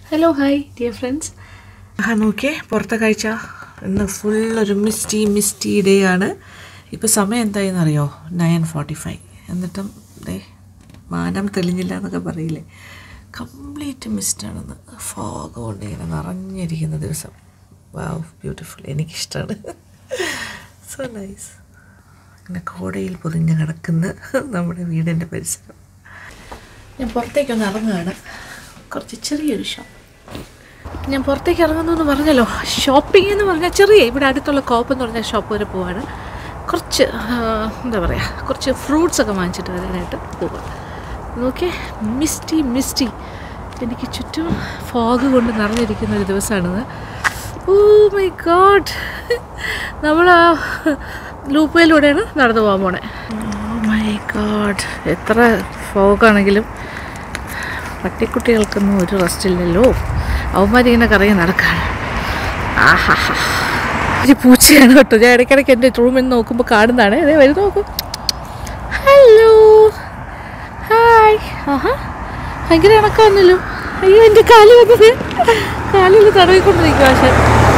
Hello hi dear friends ആ നോക്കിയേ പുറത്തെ കാഴ്ച ഇന്ന് ഫുൾ ഒരു മിസ്റ്റി മിസ്റ്റി ഡേ ആണ് ഇപ്പോൾ സമയം എന്തായെന്ന് അറിയോ നയൻ ഫോർട്ടി ഫൈവ് എന്നിട്ടും ദേ മാനം തെളിഞ്ഞില്ല എന്നൊക്കെ പറയില്ലേ കംപ്ലീറ്റ് മിസ്റ്റാണെന്ന് ഫോഗ് കൊണ്ട് ഇങ്ങനെ നിറഞ്ഞിരിക്കുന്ന ദിവസം വാവ് ബ്യൂട്ടിഫുൾ എനിക്കിഷ്ടമാണ് സോ നൈസ് ഇങ്ങനെ കോടയിൽ പൊതിഞ്ഞ് കിടക്കുന്ന നമ്മുടെ വീടിൻ്റെ പരിസരം ഞാൻ പുറത്തേക്കൊന്ന് ഇറങ്ങുകയാണ് കുറച്ച് ചെറിയൊരു ഷോപ്പ് ഞാൻ പുറത്തേക്ക് ഇറങ്ങുന്നു എന്ന് പറഞ്ഞല്ലോ ഷോപ്പിംഗ് എന്ന് പറഞ്ഞാൽ ചെറിയ ഇവിടെ അടുത്തുള്ള കോപ്പ് എന്ന് പറഞ്ഞ ഷോപ്പ് വരെ പോവാണ് കുറച്ച് ആ, എന്താ പറയുക കുറച്ച് ഫ്രൂട്ട്സ് ഒക്കെ വാങ്ങിച്ചിട്ട് വരാനായിട്ട് പോവുക നോക്കിയേ മിസ്റ്റി മിസ്റ്റി എനിക്ക് ചുറ്റും ഫോഗ് കൊണ്ട് നിറഞ്ഞിരിക്കുന്ന ഒരു ദിവസമാണിത് ഓ മൈ ഗാഡ് നമ്മൾ ആ ലൂപ്പയിലൂടെയാണ് നടന്നു പോകാൻ പോണേ ഓ മൈ ഗാഡ് എത്ര ഫോഗാണെങ്കിലും പട്ടിക്കുട്ടികൾക്കൊന്നും ഒരു റെസ്റ്റ് ഇല്ലല്ലോ അവന്മാരിങ്ങനെ കറങ്ങി നടക്കാണ് ആഹാ ഒരു പൂച്ചയാണ് കേട്ടോ ഞാൻ ഇടയ്ക്കിടയ്ക്ക് എൻ്റെ റൂമിൽ നിന്ന് നോക്കുമ്പോൾ കാണുന്നതാണ് അതേ വരും നോക്കൂ ഹലോ ഹായ് ആഹാ ഭയങ്കര ഇണക്കാന്നല്ലോ അയ്യോ എൻ്റെ കാല് വന്നത് കാലിൽ തടവിക്കൊണ്ടിരിക്കുക പക്ഷേ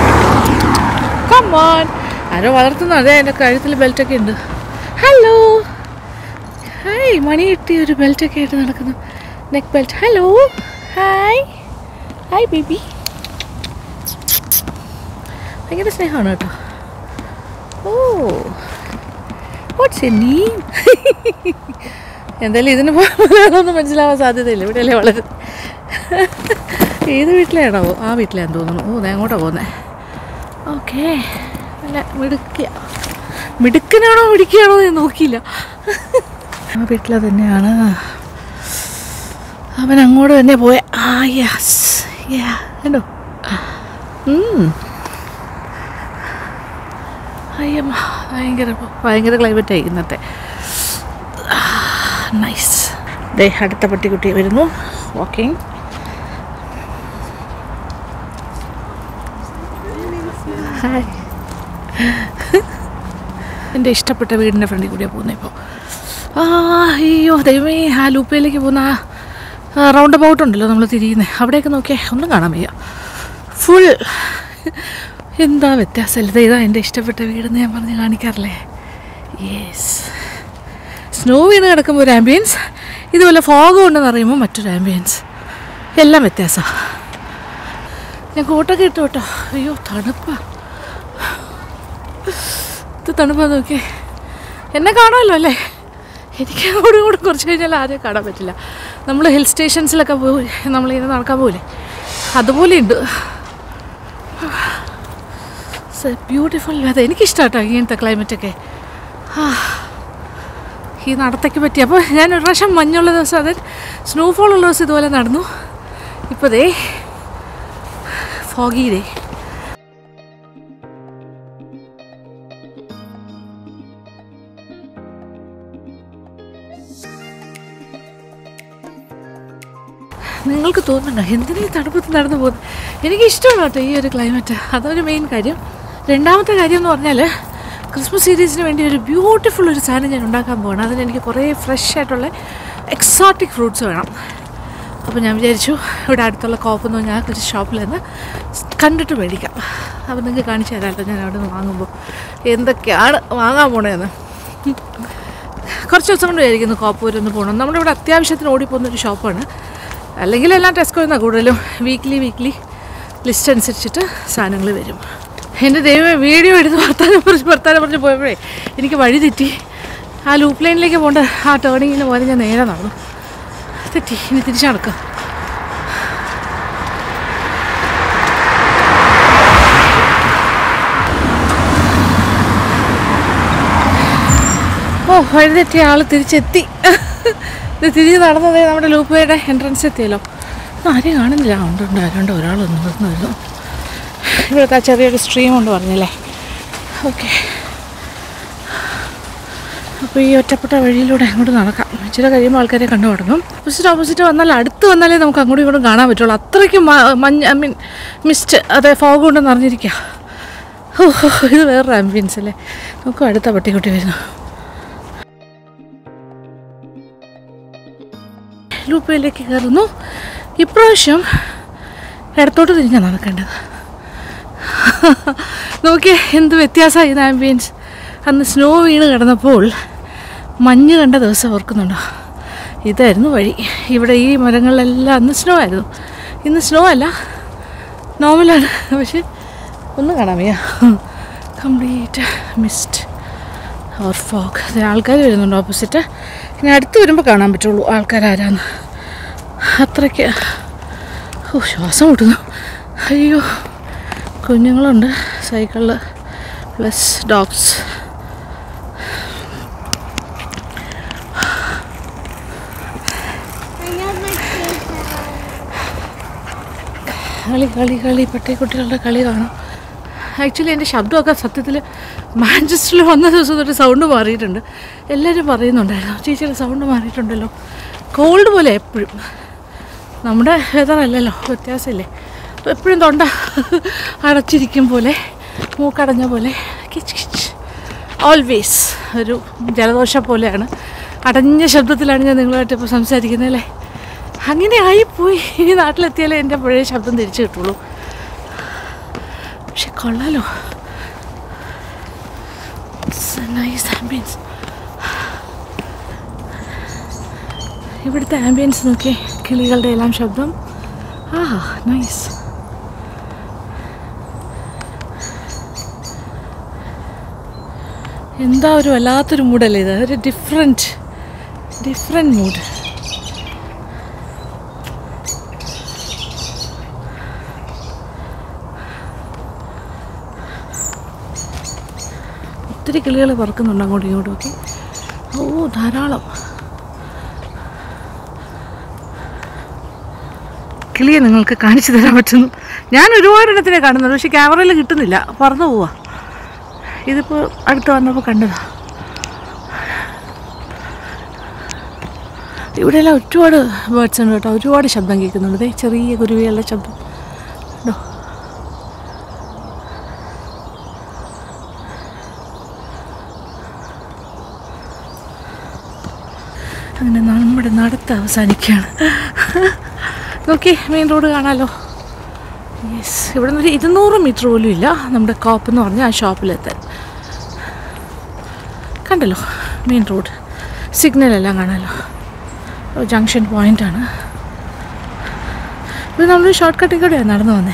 കമ്മോൺ ആരോ വളർത്തുന്നു അതെ എൻ്റെ കഴുത്തിൽ ബെൽറ്റൊക്കെ ഉണ്ട് ഹലോ ഹായ് മണി കിട്ടിയ ഒരു ബെൽറ്റൊക്കെ ആയിട്ട് നടക്കുന്നു neck belt hello hi hi baby ഭയങ്കര സ്നേഹമാണ് കേട്ടോ ഓ വാട്ട്സ് എ നീം എന്തായാലും ഇതിന് മലയാളമൊന്നും മനസ്സിലാവാൻ സാധ്യതയില്ല ഇവിടെയല്ലേ വളരെ ഏത് വീട്ടിലാണോ ആ വീട്ടിലാന്ന് തോന്നുന്നു ഓ ഞാൻ അങ്ങോട്ടാണ് പോകുന്നത് ഓക്കെ നല്ല മിടുക്കിയ മിടുക്കനാണോ മിടുക്കിയാണോ എന്ന് നോക്കിയില്ല ആ വീട്ടിലെ തന്നെയാണ് അവൻ അങ്ങോട്ട് തന്നെ പോയ ആ യെസ് യാ കണ്ടോ ഉം. അയ്യമ്മ ഭയങ്കര ഭയങ്കര ക്ലൈമറ്റായി ഇന്നത്തെ നൈസ് ദേ അടുത്ത പട്ടിക്കുട്ടി വരുന്നു വാക്കിംഗ് ഹായ് എൻ്റെ ഇഷ്ടപ്പെട്ട വീടിൻ്റെ ഫ്രണ്ടിൽ കൂടിയാണ് പോകുന്നത് ഇപ്പോൾ ആ അയ്യോ ദൈവമേ ആ ലൂപ്പയിലേക്ക് പോകുന്ന ആ റൗണ്ട് അബൌട്ട് ഉണ്ടല്ലോ നമ്മൾ തിരിയുന്നത് അവിടെയൊക്കെ നോക്കിയേ ഒന്നും കാണാൻ വയ്യ ഫുൾ എന്താ വ്യത്യാസമില്ല ഇതാ എൻ്റെ ഇഷ്ടപ്പെട്ട വീടെന്ന് ഞാൻ പറഞ്ഞ് കാണിക്കാറില്ലേ യെസ് സ്നോ വീണ് കിടക്കുമ്പോൾ ഒരു ആംബിയൻസ് ഇതുപോലെ ഫോഗ് ഉണ്ടെന്ന് അറിയുമ്പോൾ മറ്റൊരു ആംബിയൻസ് എല്ലാം വ്യത്യാസമാണ് ഞാൻ കോട്ടൊക്കെ ഇട്ടു കേട്ടോ അയ്യോ തണുപ്പാ ഇത് തണുപ്പാ നോക്കിയേ എന്നെ കാണാമല്ലോ അല്ലേ എനിക്ക് അങ്ങോട്ടും ഇങ്ങോട്ടും കുറച്ച് കഴിഞ്ഞാൽ ആരെയും കാണാൻ പറ്റില്ല നമ്മൾ ഹിൽ സ്റ്റേഷൻസിലൊക്കെ പോയി നമ്മളിങ്ങനെ നടക്കാൻ പോലെ അതുപോലെ ഉണ്ട് ബ്യൂട്ടിഫുൾ വെതർ എനിക്കിഷ്ടമാട്ടോ ഇങ്ങനത്തെ ക്ലൈമറ്റൊക്കെ ആ ഈ നടത്തയ്ക്ക് പറ്റി അപ്പോൾ ഞാൻ ഒരു പ്രാവശ്യം മഞ്ഞുള്ള ദിവസം അത് സ്നോഫോൾ ഉള്ള ദിവസം ഇതുപോലെ നടന്നു ഇപ്പോൾ ദേ ഫോഗി ദേ നിങ്ങൾക്ക് തോന്നുന്നുണ്ടോ എന്തിനാ ഈ തണുപ്പത്ത് നടന്നു പോകുന്നത് എനിക്ക് ഇഷ്ടമാണ് കേട്ടോ ഈ ഒരു ക്ലൈമറ്റ് അതൊരു മെയിൻ കാര്യം രണ്ടാമത്തെ കാര്യം എന്ന് പറഞ്ഞാൽ ക്രിസ്മസ് സീരീസിന് വേണ്ടി ഒരു ബ്യൂട്ടിഫുൾ ഒരു സാധനം ഞാൻ ഉണ്ടാക്കാൻ പോകണം അതിന് എനിക്ക് കുറേ ഫ്രഷ് ആയിട്ടുള്ള എക്സോട്ടിക് ഫ്രൂട്ട്സ് വേണം അപ്പോൾ ഞാൻ വിചാരിച്ചു ഇവിടെ അടുത്തുള്ള കോപ്പ് എന്ന് ഞാൻ ഒരു ഷോപ്പിൽ നിന്ന് കണ്ടിട്ട് മേടിക്കാം അപ്പോൾ നിങ്ങൾക്ക് കാണിച്ചു തരാമല്ലോ ഞാൻ അവിടെ നിന്ന് വാങ്ങുമ്പോൾ എന്തൊക്കെയാണ് വാങ്ങാൻ പോണതെന്ന് കുറച്ച് ദിവസം കൊണ്ട് വിചാരിക്കുന്നു കോപ്പൂരൊന്ന് പോകണം നമ്മുടെ ഇവിടെ അത്യാവശ്യത്തിന് ഓടിപ്പോകുന്ന ഒരു ഷോപ്പാണ് അല്ലെങ്കിൽ എല്ലാം ടെസ്കോ എന്നാണ് കൂടുതലും വീക്ക്ലി വീക്ക്ലി ലിസ്റ്റ് അനുസരിച്ചിട്ട് സാധനങ്ങൾ വരും എൻ്റെ ദൈവം വീഡിയോ എടുത്ത് വർത്താനം പറഞ്ഞ് വർത്താനം പറഞ്ഞ് പോയപ്പോഴേ എനിക്ക് വഴി തെറ്റി ആ ലൂപ്പ് ലൈനിലേക്ക് പോകേണ്ട ആ ടേണിങ്ങിന് പോലെ ഞാൻ നേരെ നടന്നു തെറ്റി ഇനി തിരിച്ചു നടക്കുക ഓ വഴി തെറ്റിയ ആൾ തിരിച്ചെത്തി ഇത് തിരിഞ്ഞ് നടന്നത് നമ്മുടെ ലൂപ്പയുടെ എൻട്രൻസ് എത്തിയല്ലോ ഇന്ന് ആരെയും കാണുന്നില്ല ഉണ്ട് ഉണ്ട് ആരുണ്ട് ഒരാളൊന്നും വരുന്നു ഇവിടുത്തെ ആ ചെറിയൊരു സ്ട്രീം ഉണ്ട് പറഞ്ഞില്ലേ ഓക്കെ അപ്പോൾ ഈ ഒറ്റപ്പെട്ട വഴിയിലൂടെ അങ്ങോട്ട് നടക്കാം ഇച്ചിരി കഴിയുമ്പോൾ ആൾക്കാരെ കണ്ടു തുടങ്ങും ഓപ്പോസിറ്റ് ഓപ്പോസിറ്റ് വന്നാൽ അടുത്ത് വന്നാലേ നമുക്ക് അങ്ങോട്ടും ഇങ്ങോട്ടും കാണാൻ പറ്റുള്ളൂ അത്രയ്ക്കും മ- മഞ്ഞ് ഐ മീൻ മിസ്റ്റ് അതെ ഫോഗ് കൊണ്ട് നിറഞ്ഞിരിക്കുക ഓ ഇത് വേറൊരു ആംബിയൻസ് അല്ലേ നോക്കും അടുത്ത പട്ടിക്കുട്ടി വരുന്നു ലൂപ്പയിലേക്ക് കയറുന്നു ഇപ്രാവശ്യം ഇടത്തോട്ട് തിരിഞ്ഞാണ് നടക്കേണ്ടത് നോക്കിയേ എന്ത് വ്യത്യാസമായി ഇത് ആംബിയൻസ് അന്ന് സ്നോ വീണ് കിടന്നപ്പോൾ മഞ്ഞ് കണ്ട ദിവസം ഓർക്കുന്നുണ്ടോ ഇതായിരുന്നു വഴി ഇവിടെ ഈ മരങ്ങളിലെല്ലാം അന്ന് സ്നോ ആയിരുന്നു ഇന്ന് സ്നോ അല്ല നോർമലാണ് പക്ഷെ ഒന്നും കാണാൻ വയ്യ കംപ്ലീറ്റ് മിസ്റ്റ് ഓർ ഫോഗ് ആൾക്കാർ വരുന്നുണ്ട് ഓപ്പോസിറ്റ് ഇനി അടുത്ത് വരുമ്പോൾ കാണാൻ പറ്റുള്ളൂ ആൾക്കാർ ആരാന്ന് അത്രയ്ക്ക് ഓ ശ്വാസം മുട്ടുന്നു അയ്യോ കുഞ്ഞുങ്ങളുണ്ട് സൈക്കിളിൽ പ്ലസ് ഡോഗ്സ് കളി കളി കളി പട്ടിക്കുട്ടികളുടെ കളി കാണാം ആക്ച്വലി എൻ്റെ ശബ്ദമൊക്കെ സത്യത്തിൽ മാഞ്ചസ്റ്ററിൽ വന്ന ദിവസം തൊട്ട് സൗണ്ട് മാറിയിട്ടുണ്ട് എല്ലാവരും പറയുന്നുണ്ടായിരുന്നു ചേച്ചിയുടെ സൗണ്ട് മാറിയിട്ടുണ്ടല്ലോ കോൾഡ് പോലെ എപ്പോഴും നമ്മുടെ വെതർ അല്ലല്ലോ വ്യത്യാസമില്ലേ എപ്പോഴും തൊണ്ട അടച്ചിരിക്കും പോലെ മൂക്കടഞ്ഞ പോലെ കിച്ച് കിച്ച് ഓൾവേസ് ഒരു ജലദോഷം പോലെയാണ് അടഞ്ഞ ശബ്ദത്തിലാണ് ഞാൻ നിങ്ങളുമായിട്ട് ഇപ്പോൾ സംസാരിക്കുന്നത് അല്ലേ അങ്ങനെ ആയിപ്പോയി ഇനി നാട്ടിലെത്തിയാലേ എൻ്റെ പഴയ ശബ്ദം തിരിച്ചു കിട്ടുള്ളൂ പക്ഷെ കൊള്ളാലോ നൈസ് ആംബിയൻസ് ഇവിടുത്തെ ആംബിയൻസ് നോക്കി കിളികളുടെ എല്ലാം ശബ്ദം ആ നൈസ് എന്താ ഒരു വല്ലാത്തൊരു മൂഡല്ലേ ഇത് ഒരു ഡിഫറെൻറ്റ് ഡിഫറെൻറ്റ് മൂഡ് ഒത്തിരി കിളികൾ പറക്കുന്നുണ്ട് അങ്ങോട്ടും ഇങ്ങോട്ടും ഒക്കെ ഓ ധാരാളം കിളിയെ നിങ്ങൾക്ക് കാണിച്ചു തരാൻ പറ്റുന്നു ഞാൻ ഒരുപാട് എണ്ണത്തിനെ കാണുന്നുണ്ട് പക്ഷെ ക്യാമറയിൽ കിട്ടുന്നില്ല പറന്നു പോവാ ഇതിപ്പോൾ അടുത്ത് വന്നപ്പോൾ കണ്ടതാ ഇവിടെയെല്ലാം ഒരുപാട് ബേർഡ്സ് ഉണ്ട് കേട്ടോ ഒരുപാട് ശബ്ദം കേൾക്കുന്നുണ്ട് ദേ ചെറിയ കുരുവികളുടെ ശബ്ദം ഉണ്ടോ അങ്ങനെ നമ്മുടെ നടത്ത് അവസാനിക്കുകയാണ് നോക്കി മെയിൻ റോഡ് കാണാമല്ലോ യെസ് ഇവിടെ നിന്ന് ഒരു ഇരുന്നൂറ് മീറ്റർ പോലും ഇല്ല നമ്മുടെ കോപ്പ് എന്ന് പറഞ്ഞാൽ ആ ഷോപ്പിലെത്താൻ കണ്ടല്ലോ മെയിൻ റോഡ് സിഗ്നലെല്ലാം കാണാമല്ലോ ജംഗ്ഷൻ പോയിൻ്റാണ് ഇത് നമ്മൾ ഷോർട്ട് കട്ടിൽ കൂടെയാണ് നടന്നു വന്നേ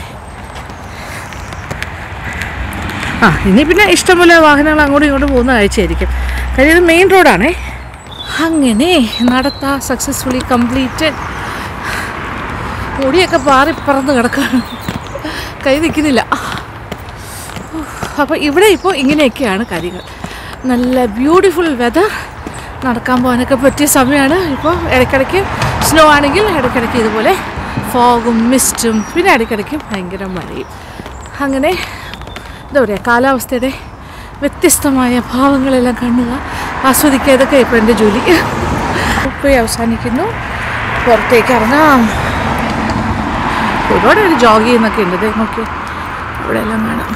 ആ ഇനി പിന്നെ ഇഷ്ടംപോലെ വാഹനങ്ങൾ അങ്ങോട്ടും ഇങ്ങോട്ടും പോകുന്ന കാഴ്ചയായിരിക്കും കാര്യം ഇത് മെയിൻ റോഡാണേ അങ്ങനെ നടത്ത സക്സസ്ഫുള്ളി കംപ്ലീറ്റഡ് മുടിയൊക്കെ പാറി പറന്ന് കിടക്കുകയാണ് കൈ നിൽക്കുന്നില്ല അപ്പോൾ ഇവിടെ ഇപ്പോൾ ഇങ്ങനെയൊക്കെയാണ് കാര്യങ്ങൾ നല്ല ബ്യൂട്ടിഫുൾ വെതർ നടക്കാൻ പോകാനൊക്കെ പറ്റിയ സമയമാണ് ഇപ്പോൾ ഇടയ്ക്കിടയ്ക്ക് സ്നോ ആണെങ്കിൽ ഇടയ്ക്കിടയ്ക്ക് ഇതുപോലെ ഫോഗും മിസ്റ്റും പിന്നെ ഇടയ്ക്കിടയ്ക്ക് ഭയങ്കര മഴയും അങ്ങനെ എന്താ പറയുക കാലാവസ്ഥയുടെ വ്യത്യസ്തമായ ഭാവങ്ങളെല്ലാം കാണുക ആസ്വദിക്കുക ഇതൊക്കെ ഇപ്പോൾ എൻ്റെ ജോലി പോയി അവസാനിക്കുന്നു പുറത്തേക്ക് ഇറങ്ങാം ഒരുപാട് പേര് ജോഗ് ചെയ്യുന്നൊക്കെ ഉണ്ട് ദേ നോക്കി ഇവിടെ എല്ലാം കാണാം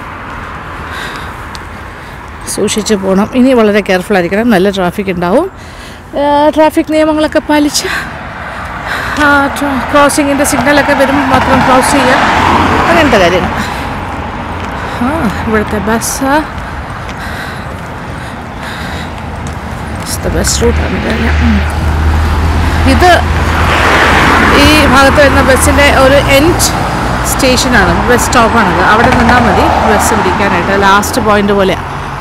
സൂക്ഷിച്ച് പോകണം ഇനി വളരെ കെയർഫുൾ ആയിരിക്കണം നല്ല ട്രാഫിക് ഉണ്ടാവും ട്രാഫിക് നിയമങ്ങളൊക്കെ പാലിച്ച് ക്രോസിങ്ങിൻ്റെ സിഗ്നലൊക്കെ വരുമ്പോൾ മാത്രം ക്രോസ് ചെയ്യുക അങ്ങനത്തെ കാര്യങ്ങൾ ആ ഇവിടുത്തെ ബസ് ബസ് റൂട്ടാണ് ഇത് ഈ ഭാഗത്ത് വരുന്ന ബസ്സിൻ്റെ ഒരു എൻഡ് സ്റ്റേഷനാണ് ബസ് സ്റ്റോപ്പാണത് അവിടെ നിന്നാൽ മതി ബസ് പിടിക്കാനായിട്ട് ലാസ്റ്റ് പോയിന്റ് പോലെയാണ്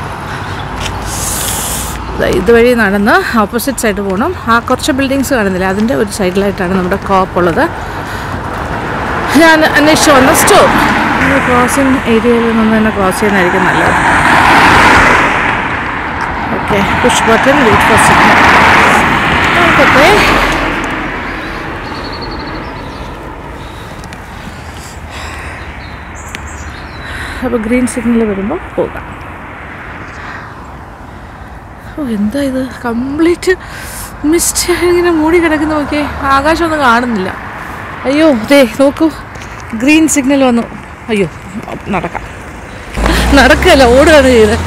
ദാ ഇതുവഴി നടന്ന് ഓപ്പോസിറ്റ് സൈഡ് പോകണം ആ കുറച്ച് ബിൽഡിങ്സ് കാണുന്നില്ല അതിൻ്റെ ഒരു സൈഡിലായിട്ടാണ് നമ്മുടെ കോപ്പ് ഉള്ളത് ഞാൻ അന്വേഷിച്ച് വന്ന സ്റ്റോർ ക്രോസിങ് ഏരിയയിൽ നിന്ന് തന്നെ ക്രോസ് ചെയ്യുന്നതായിരിക്കും നല്ലത് okay push button wait for signal നോക്കട്ടെ അപ്പോൾ ഗ്രീൻ സിഗ്നൽ വരുമ്പോൾ പോകാം ഓ എന്താ ഇത് കംപ്ലീറ്റ് മിസ്റ്റ് ഇങ്ങനെ മൂടി കിടക്കുന്ന നോക്കിയേ ആകാശമൊന്നും കാണുന്നില്ല അയ്യോ ദേ നോക്കൂ ഗ്രീൻ സിഗ്നൽ വന്നു അയ്യോ നടക്കാം നടക്കല്ല ഓടുകയാണ് ചെയ്ത്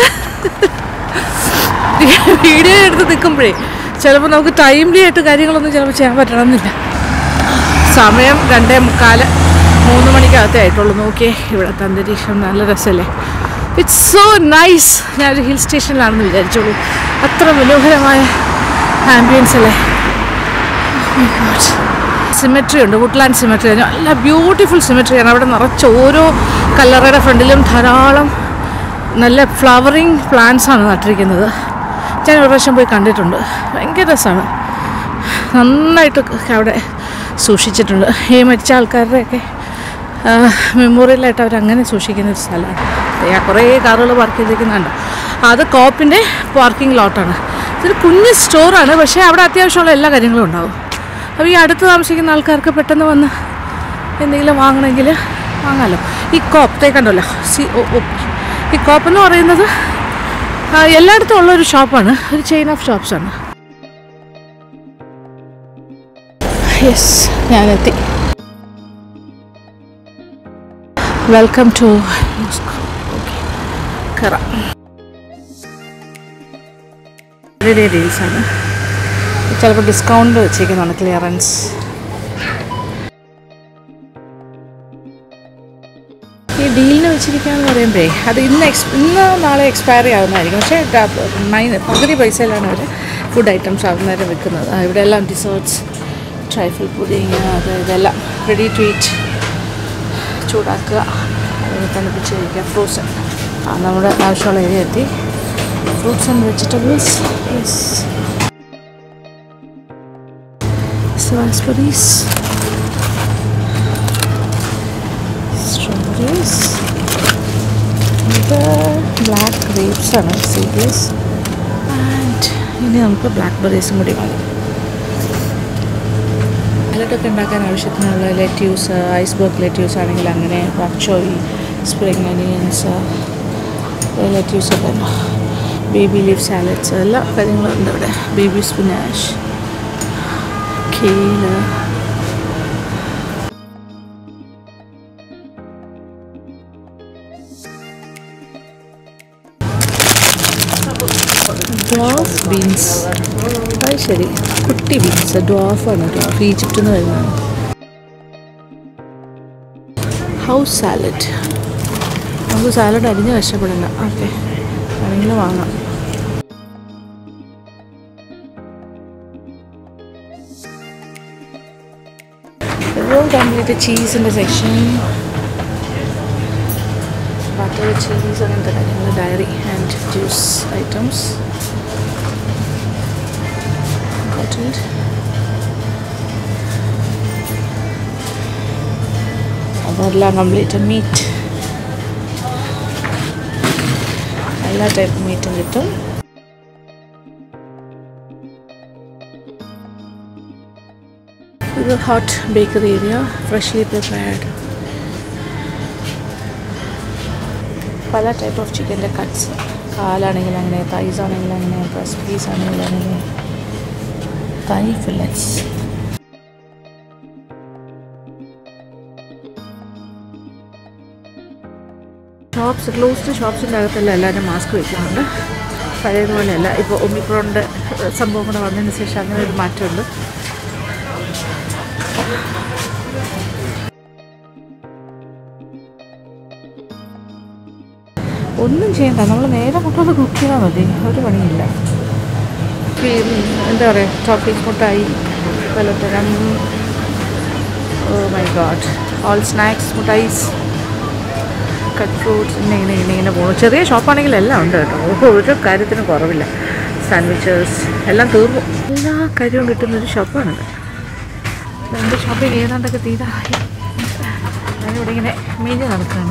വീഡിയോ എടുത്ത് നിൽക്കുമ്പോഴേ ചിലപ്പോൾ നമുക്ക് ടൈംലി ആയിട്ട് കാര്യങ്ങളൊന്നും ചിലപ്പോൾ ചെയ്യാൻ പറ്റണമെന്നില്ല സമയം രണ്ടേ മുക്കാല് മൂന്ന് മണിക്കകത്തേ ആയിട്ടുള്ളൂ നോക്കിയേ ഇവിടുത്തെ അന്തരീക്ഷം നല്ല രസമല്ലേ ഇറ്റ്സ് സോ നൈസ് ഞാനൊരു ഹിൽ സ്റ്റേഷനിലാണെന്ന് വിചാരിച്ചോളൂ അത്ര മനോഹരമായ ആംബിയൻസ് അല്ലേ സിമെട്രി ഉണ്ട് വുഡ്ലാൻഡ് സിമെട്രി നല്ല ബ്യൂട്ടിഫുൾ സിമെട്രിയാണ് അവിടെ നിറച്ച് ഓരോ കല്ലറയുടെ ഫ്രണ്ടിലും ധാരാളം നല്ല ഫ്ലവറിങ് പ്ലാന്റ്സ് ആണ് നട്ടിരിക്കുന്നത് ഞാൻ ഒരു പ്രാവശ്യം പോയി കണ്ടിട്ടുണ്ട് ഭയങ്കര രസമാണ് നന്നായിട്ട് അവിടെ സൂക്ഷിച്ചിട്ടുണ്ട് ഈ മരിച്ച ആൾക്കാരുടെയൊക്കെ മെമ്മോറിയലായിട്ട് അവർ അങ്ങനെ സൂക്ഷിക്കുന്ന ഒരു സ്ഥലമാണ് ആ കുറേ കാറുകൾ പാർക്ക് ചെയ്തിരിക്കുന്നുണ്ട് അത് കോപ്പിൻ്റെ പാർക്കിംഗ് ലോട്ടാണ് ഇതൊരു കുഞ്ഞ് സ്റ്റോറാണ് പക്ഷേ അവിടെ അത്യാവശ്യമുള്ള എല്ലാ കാര്യങ്ങളും ഉണ്ടാവും അപ്പോൾ ഈ അടുത്ത് താമസിക്കുന്ന ആൾക്കാർക്ക് പെട്ടെന്ന് വന്ന് എന്തെങ്കിലും വാങ്ങണമെങ്കിൽ വാങ്ങാമല്ലോ ഈ കോപ്പ് കണ്ടല്ലോ സി ഒ ഒ ഈ കോപ്പ് എന്ന് പറയുന്നത് ആ, എല്ലായിടത്തും ഉള്ള ഒരു ഷോപ്പാണ് ഒരു ചെയിൻ ഓഫ് ഷോപ്സാണ് യെസ് ഞാനെത്തി വെൽക്കം ടു കയറാം വളരെ ഡീൽസാണ് ചിലപ്പോൾ ഡിസ്കൗണ്ട് വെച്ചേക്കുന്നതാണ് ക്ലിയറൻസ് ഈ ഡീലിന് വെച്ചിരിക്കുകയെന്ന് പറയുമ്പോഴേ അത് ഇന്ന് എക്സ് ഇന്ന് നാളെ എക്സ്പയറി ആകുന്നതായിരിക്കും പക്ഷേ ഡ- മൈൻ പകുതി പൈസയിലാണ് അവർ ഫുഡ് ഐറ്റംസ് ആകുന്നേരം വെക്കുന്നത് ആ, ഇവിടെ എല്ലാം ഡിസേർട്ട്സ് ട്രൈഫിൾ പുഡിങ് അത് ഇതെല്ലാം റെഡി ടു ഈറ്റ് ചൂടാക്കുക അതിന് തണുപ്പിച്ച് കഴിക്കുക ഫ്രൂട്ട്സ് ആ നമ്മുടെ ആവശ്യമുള്ള ഏരിയ എത്തി fruits and vegetables yes raspberries strawberries ഇത് ബ്ലാക്ക് ഗ്രേപ്സ് ആണ് സീഡ്ലെസ് ആൻഡ് ഇനി നമുക്ക് ബ്ലാക്ക് ബെറീസും കൂടി മതി സാലഡൊക്കെ ഉണ്ടാക്കാൻ ആവശ്യത്തിനുള്ള ലെറ്റ്യൂസ് ഐസ്ബർഗ് ലെറ്റ്യൂസ് ആണെങ്കിൽ അങ്ങനെ ബക്ചോയി സ്പ്രിങ് അനിയൻസ് ലെറ്റ്യൂസ് ഒക്കെ ബേബി ലീഫ് സാലഡ്സ് എല്ലാ കാര്യങ്ങളും ഉണ്ട് ഇവിടെ baby spinach kale dwarf beans അത് ശരി കുട്ടി ബീൻസ് ഡ്വാഫാണ് ഡ്വാഫ് ഈജിപ്തിൽ നിന്ന് വരുന്നതാണ് ഹൗസ് സാലഡ് നമുക്ക് സാലഡ് അരിഞ്ഞ് കഷ്ടപ്പെടണ്ട ഓക്കെ ആണെങ്കിൽ വാങ്ങാം ഏറ്റവും കംപ്ലീറ്റ് ചീസിൻ്റെ സെക്ഷൻ ബട്ടർ ചീസ് അങ്ങനത്തെ കാര്യങ്ങൾ dairy and juice items bottled അതെല്ലാം കംപ്ലീറ്റ് മീറ്റ് എല്ലാ ടൈപ്പ് മീറ്റും കിട്ടും ഇത് hot bakery area freshly prepared പല ടൈപ്പ് ഓഫ് ചിക്കൻ്റെ കട്ട്സ് കാലാണെങ്കിൽ അങ്ങനെ തൈസ് ആണെങ്കിൽ അങ്ങനെ ബ്രസ്റ്റ് പീസ് ആണെങ്കിൽ അങ്ങനെ തൈ ഫില്ലറ്റ്സ് ഷോപ്സ് ക്ലോസ്ഡ് ഷോപ്സിൻ്റെ അകത്തെല്ലാം എല്ലാവരും മാസ്ക് വെക്കുന്നുണ്ട് പഴയതുപോലെയല്ല ഇപ്പോൾ ഒമിക്രോണിൻ്റെ സംഭവം കൂടെ വന്നതിന് ശേഷം അങ്ങനെ ഒരു മാറ്റമുണ്ട് ഒന്നും ചെയ്യണ്ട നമ്മൾ നേരെ കൊണ്ടുവന്ന് കുക്ക് ചെയ്താൽ മതി ഒരു പണിയില്ല ഈ എന്താ പറയുക ചോക്ലേറ്റ് മുട്ടായി പലതരം oh my god all snacks മുട്ടായിസ് കട്ട് ഫ്രൂട്ട്സ് ഇങ്ങനെ ഇങ്ങനെ ഇങ്ങനെ ഇങ്ങനെ പോകുന്നു ചെറിയ ഷോപ്പാണെങ്കിൽ എല്ലാം ഉണ്ട് കേട്ടോ ഓ, ഒരു കാര്യത്തിനും കുറവില്ല സാൻഡ്വിച്ചേഴ്സ് എല്ലാം തീർന്നു എല്ലാ കാര്യവും കിട്ടുന്ന ഒരു ഷോപ്പാണിത് എൻ്റെ ഷോപ്പിംഗ് ഏതാണ്ടൊക്കെ തീരായി ഞാനിവിടെ ഇങ്ങനെ മീഞ്ഞ് നടക്കുകയാണ്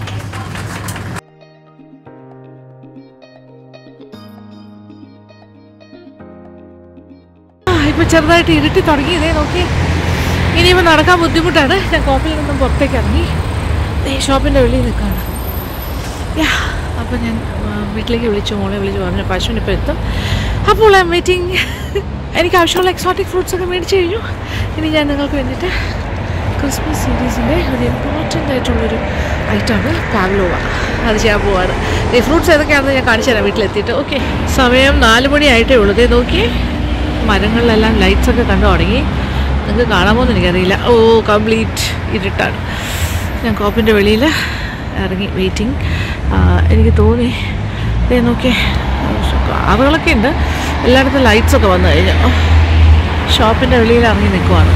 ഇപ്പം ചെറുതായിട്ട് ഇരുട്ടി തുടങ്ങി ഇതേ നോക്കി ഇനിയിപ്പോൾ നടക്കാൻ ബുദ്ധിമുട്ടാണ് ഞാൻ കോപ്പിൽ നിന്നും പുറത്തേക്ക് ഇറങ്ങി ഈ ഷോപ്പിൻ്റെ വെളിയിൽ നിൽക്കുകയാണ് യാ അപ്പോൾ ഞാൻ ആ, വീട്ടിലേക്ക് വിളിച്ചു മോളെ വിളിച്ചു പറഞ്ഞു പശുവിന് ഇപ്പോൾ എത്തും അപ്പോൾ ഐ മീറ്റിംഗ് എനിക്ക് ആവശ്യമുള്ള എക്സോട്ടിക് ഫ്രൂട്ട്സ് ഒക്കെ മേടിച്ച് കഴിഞ്ഞു ഇനി ഞാൻ നിങ്ങൾക്ക് വേണ്ടിയിട്ട് ക്രിസ്മസ് സീരീസിൻ്റെ ഒരു ഇമ്പോർട്ടൻ്റ് ആയിട്ടുള്ളൊരു ഐറ്റമാണ് പാവ്ലോവ അത് ചെയ്യാൻ പോവാണ് ഈ ഫ്രൂട്ട്സ് ഏതൊക്കെയാണെന്ന് ഞാൻ കാണിച്ചു തരാം വീട്ടിലെത്തിയിട്ട് ഓക്കെ സമയം നാല് മണി ആയിട്ടേ ഉള്ളൂ ദേ നോക്കിയേ മരങ്ങളിലെല്ലാം ലൈറ്റ്സ് ഒക്കെ കണ്ടു തുടങ്ങി നിങ്ങൾക്ക് കാണാമോ എന്ന് എനിക്കറിയില്ല ഓ കംപ്ലീറ്റ് ഇരുട്ടാണ് ഞാൻ കോപ്പിൻ്റെ വെളിയിൽ ഇറങ്ങി വെയിറ്റിംഗ് എനിക്ക് തോന്നി ദേ നോക്കിയേ കാറുകളൊക്കെ ഉണ്ട് എല്ലായിടത്തും ലൈറ്റ്സ് ഒക്കെ വന്നു കഴിഞ്ഞു ഷോപ്പിൻ്റെ വെളിയിൽ ഇറങ്ങി നിൽക്കുവാണ്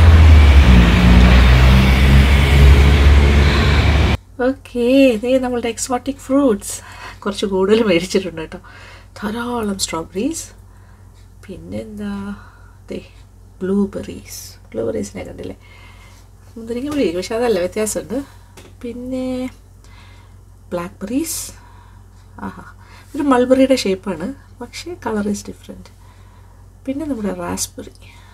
ഓക്കെ ഇതേ നമ്മളുടെ എക്സോട്ടിക് ഫ്രൂട്ട്സ് കുറച്ച് കൂടുതൽ മേടിച്ചിട്ടുണ്ട് കേട്ടോ ധാരാളം സ്ട്രോബെറീസ് പിന്നെന്താ ദേ ബ്ലൂബെറീസ് ബ്ലൂബെറീസിനെ കണ്ടില്ലേ മുന്തിരിങ്ങ പൊടി പക്ഷെ അതല്ല വ്യത്യാസമുണ്ട് പിന്നെ ബ്ലാക്ക്ബെറീസ് ആഹാ ഒരു മൾബറിയുടെ ഷേപ്പാണ് പക്ഷേ കളർ ഈസ് ഡിഫറെൻറ്റ് പിന്നെ നമ്മുടെ റാസ്ബെറി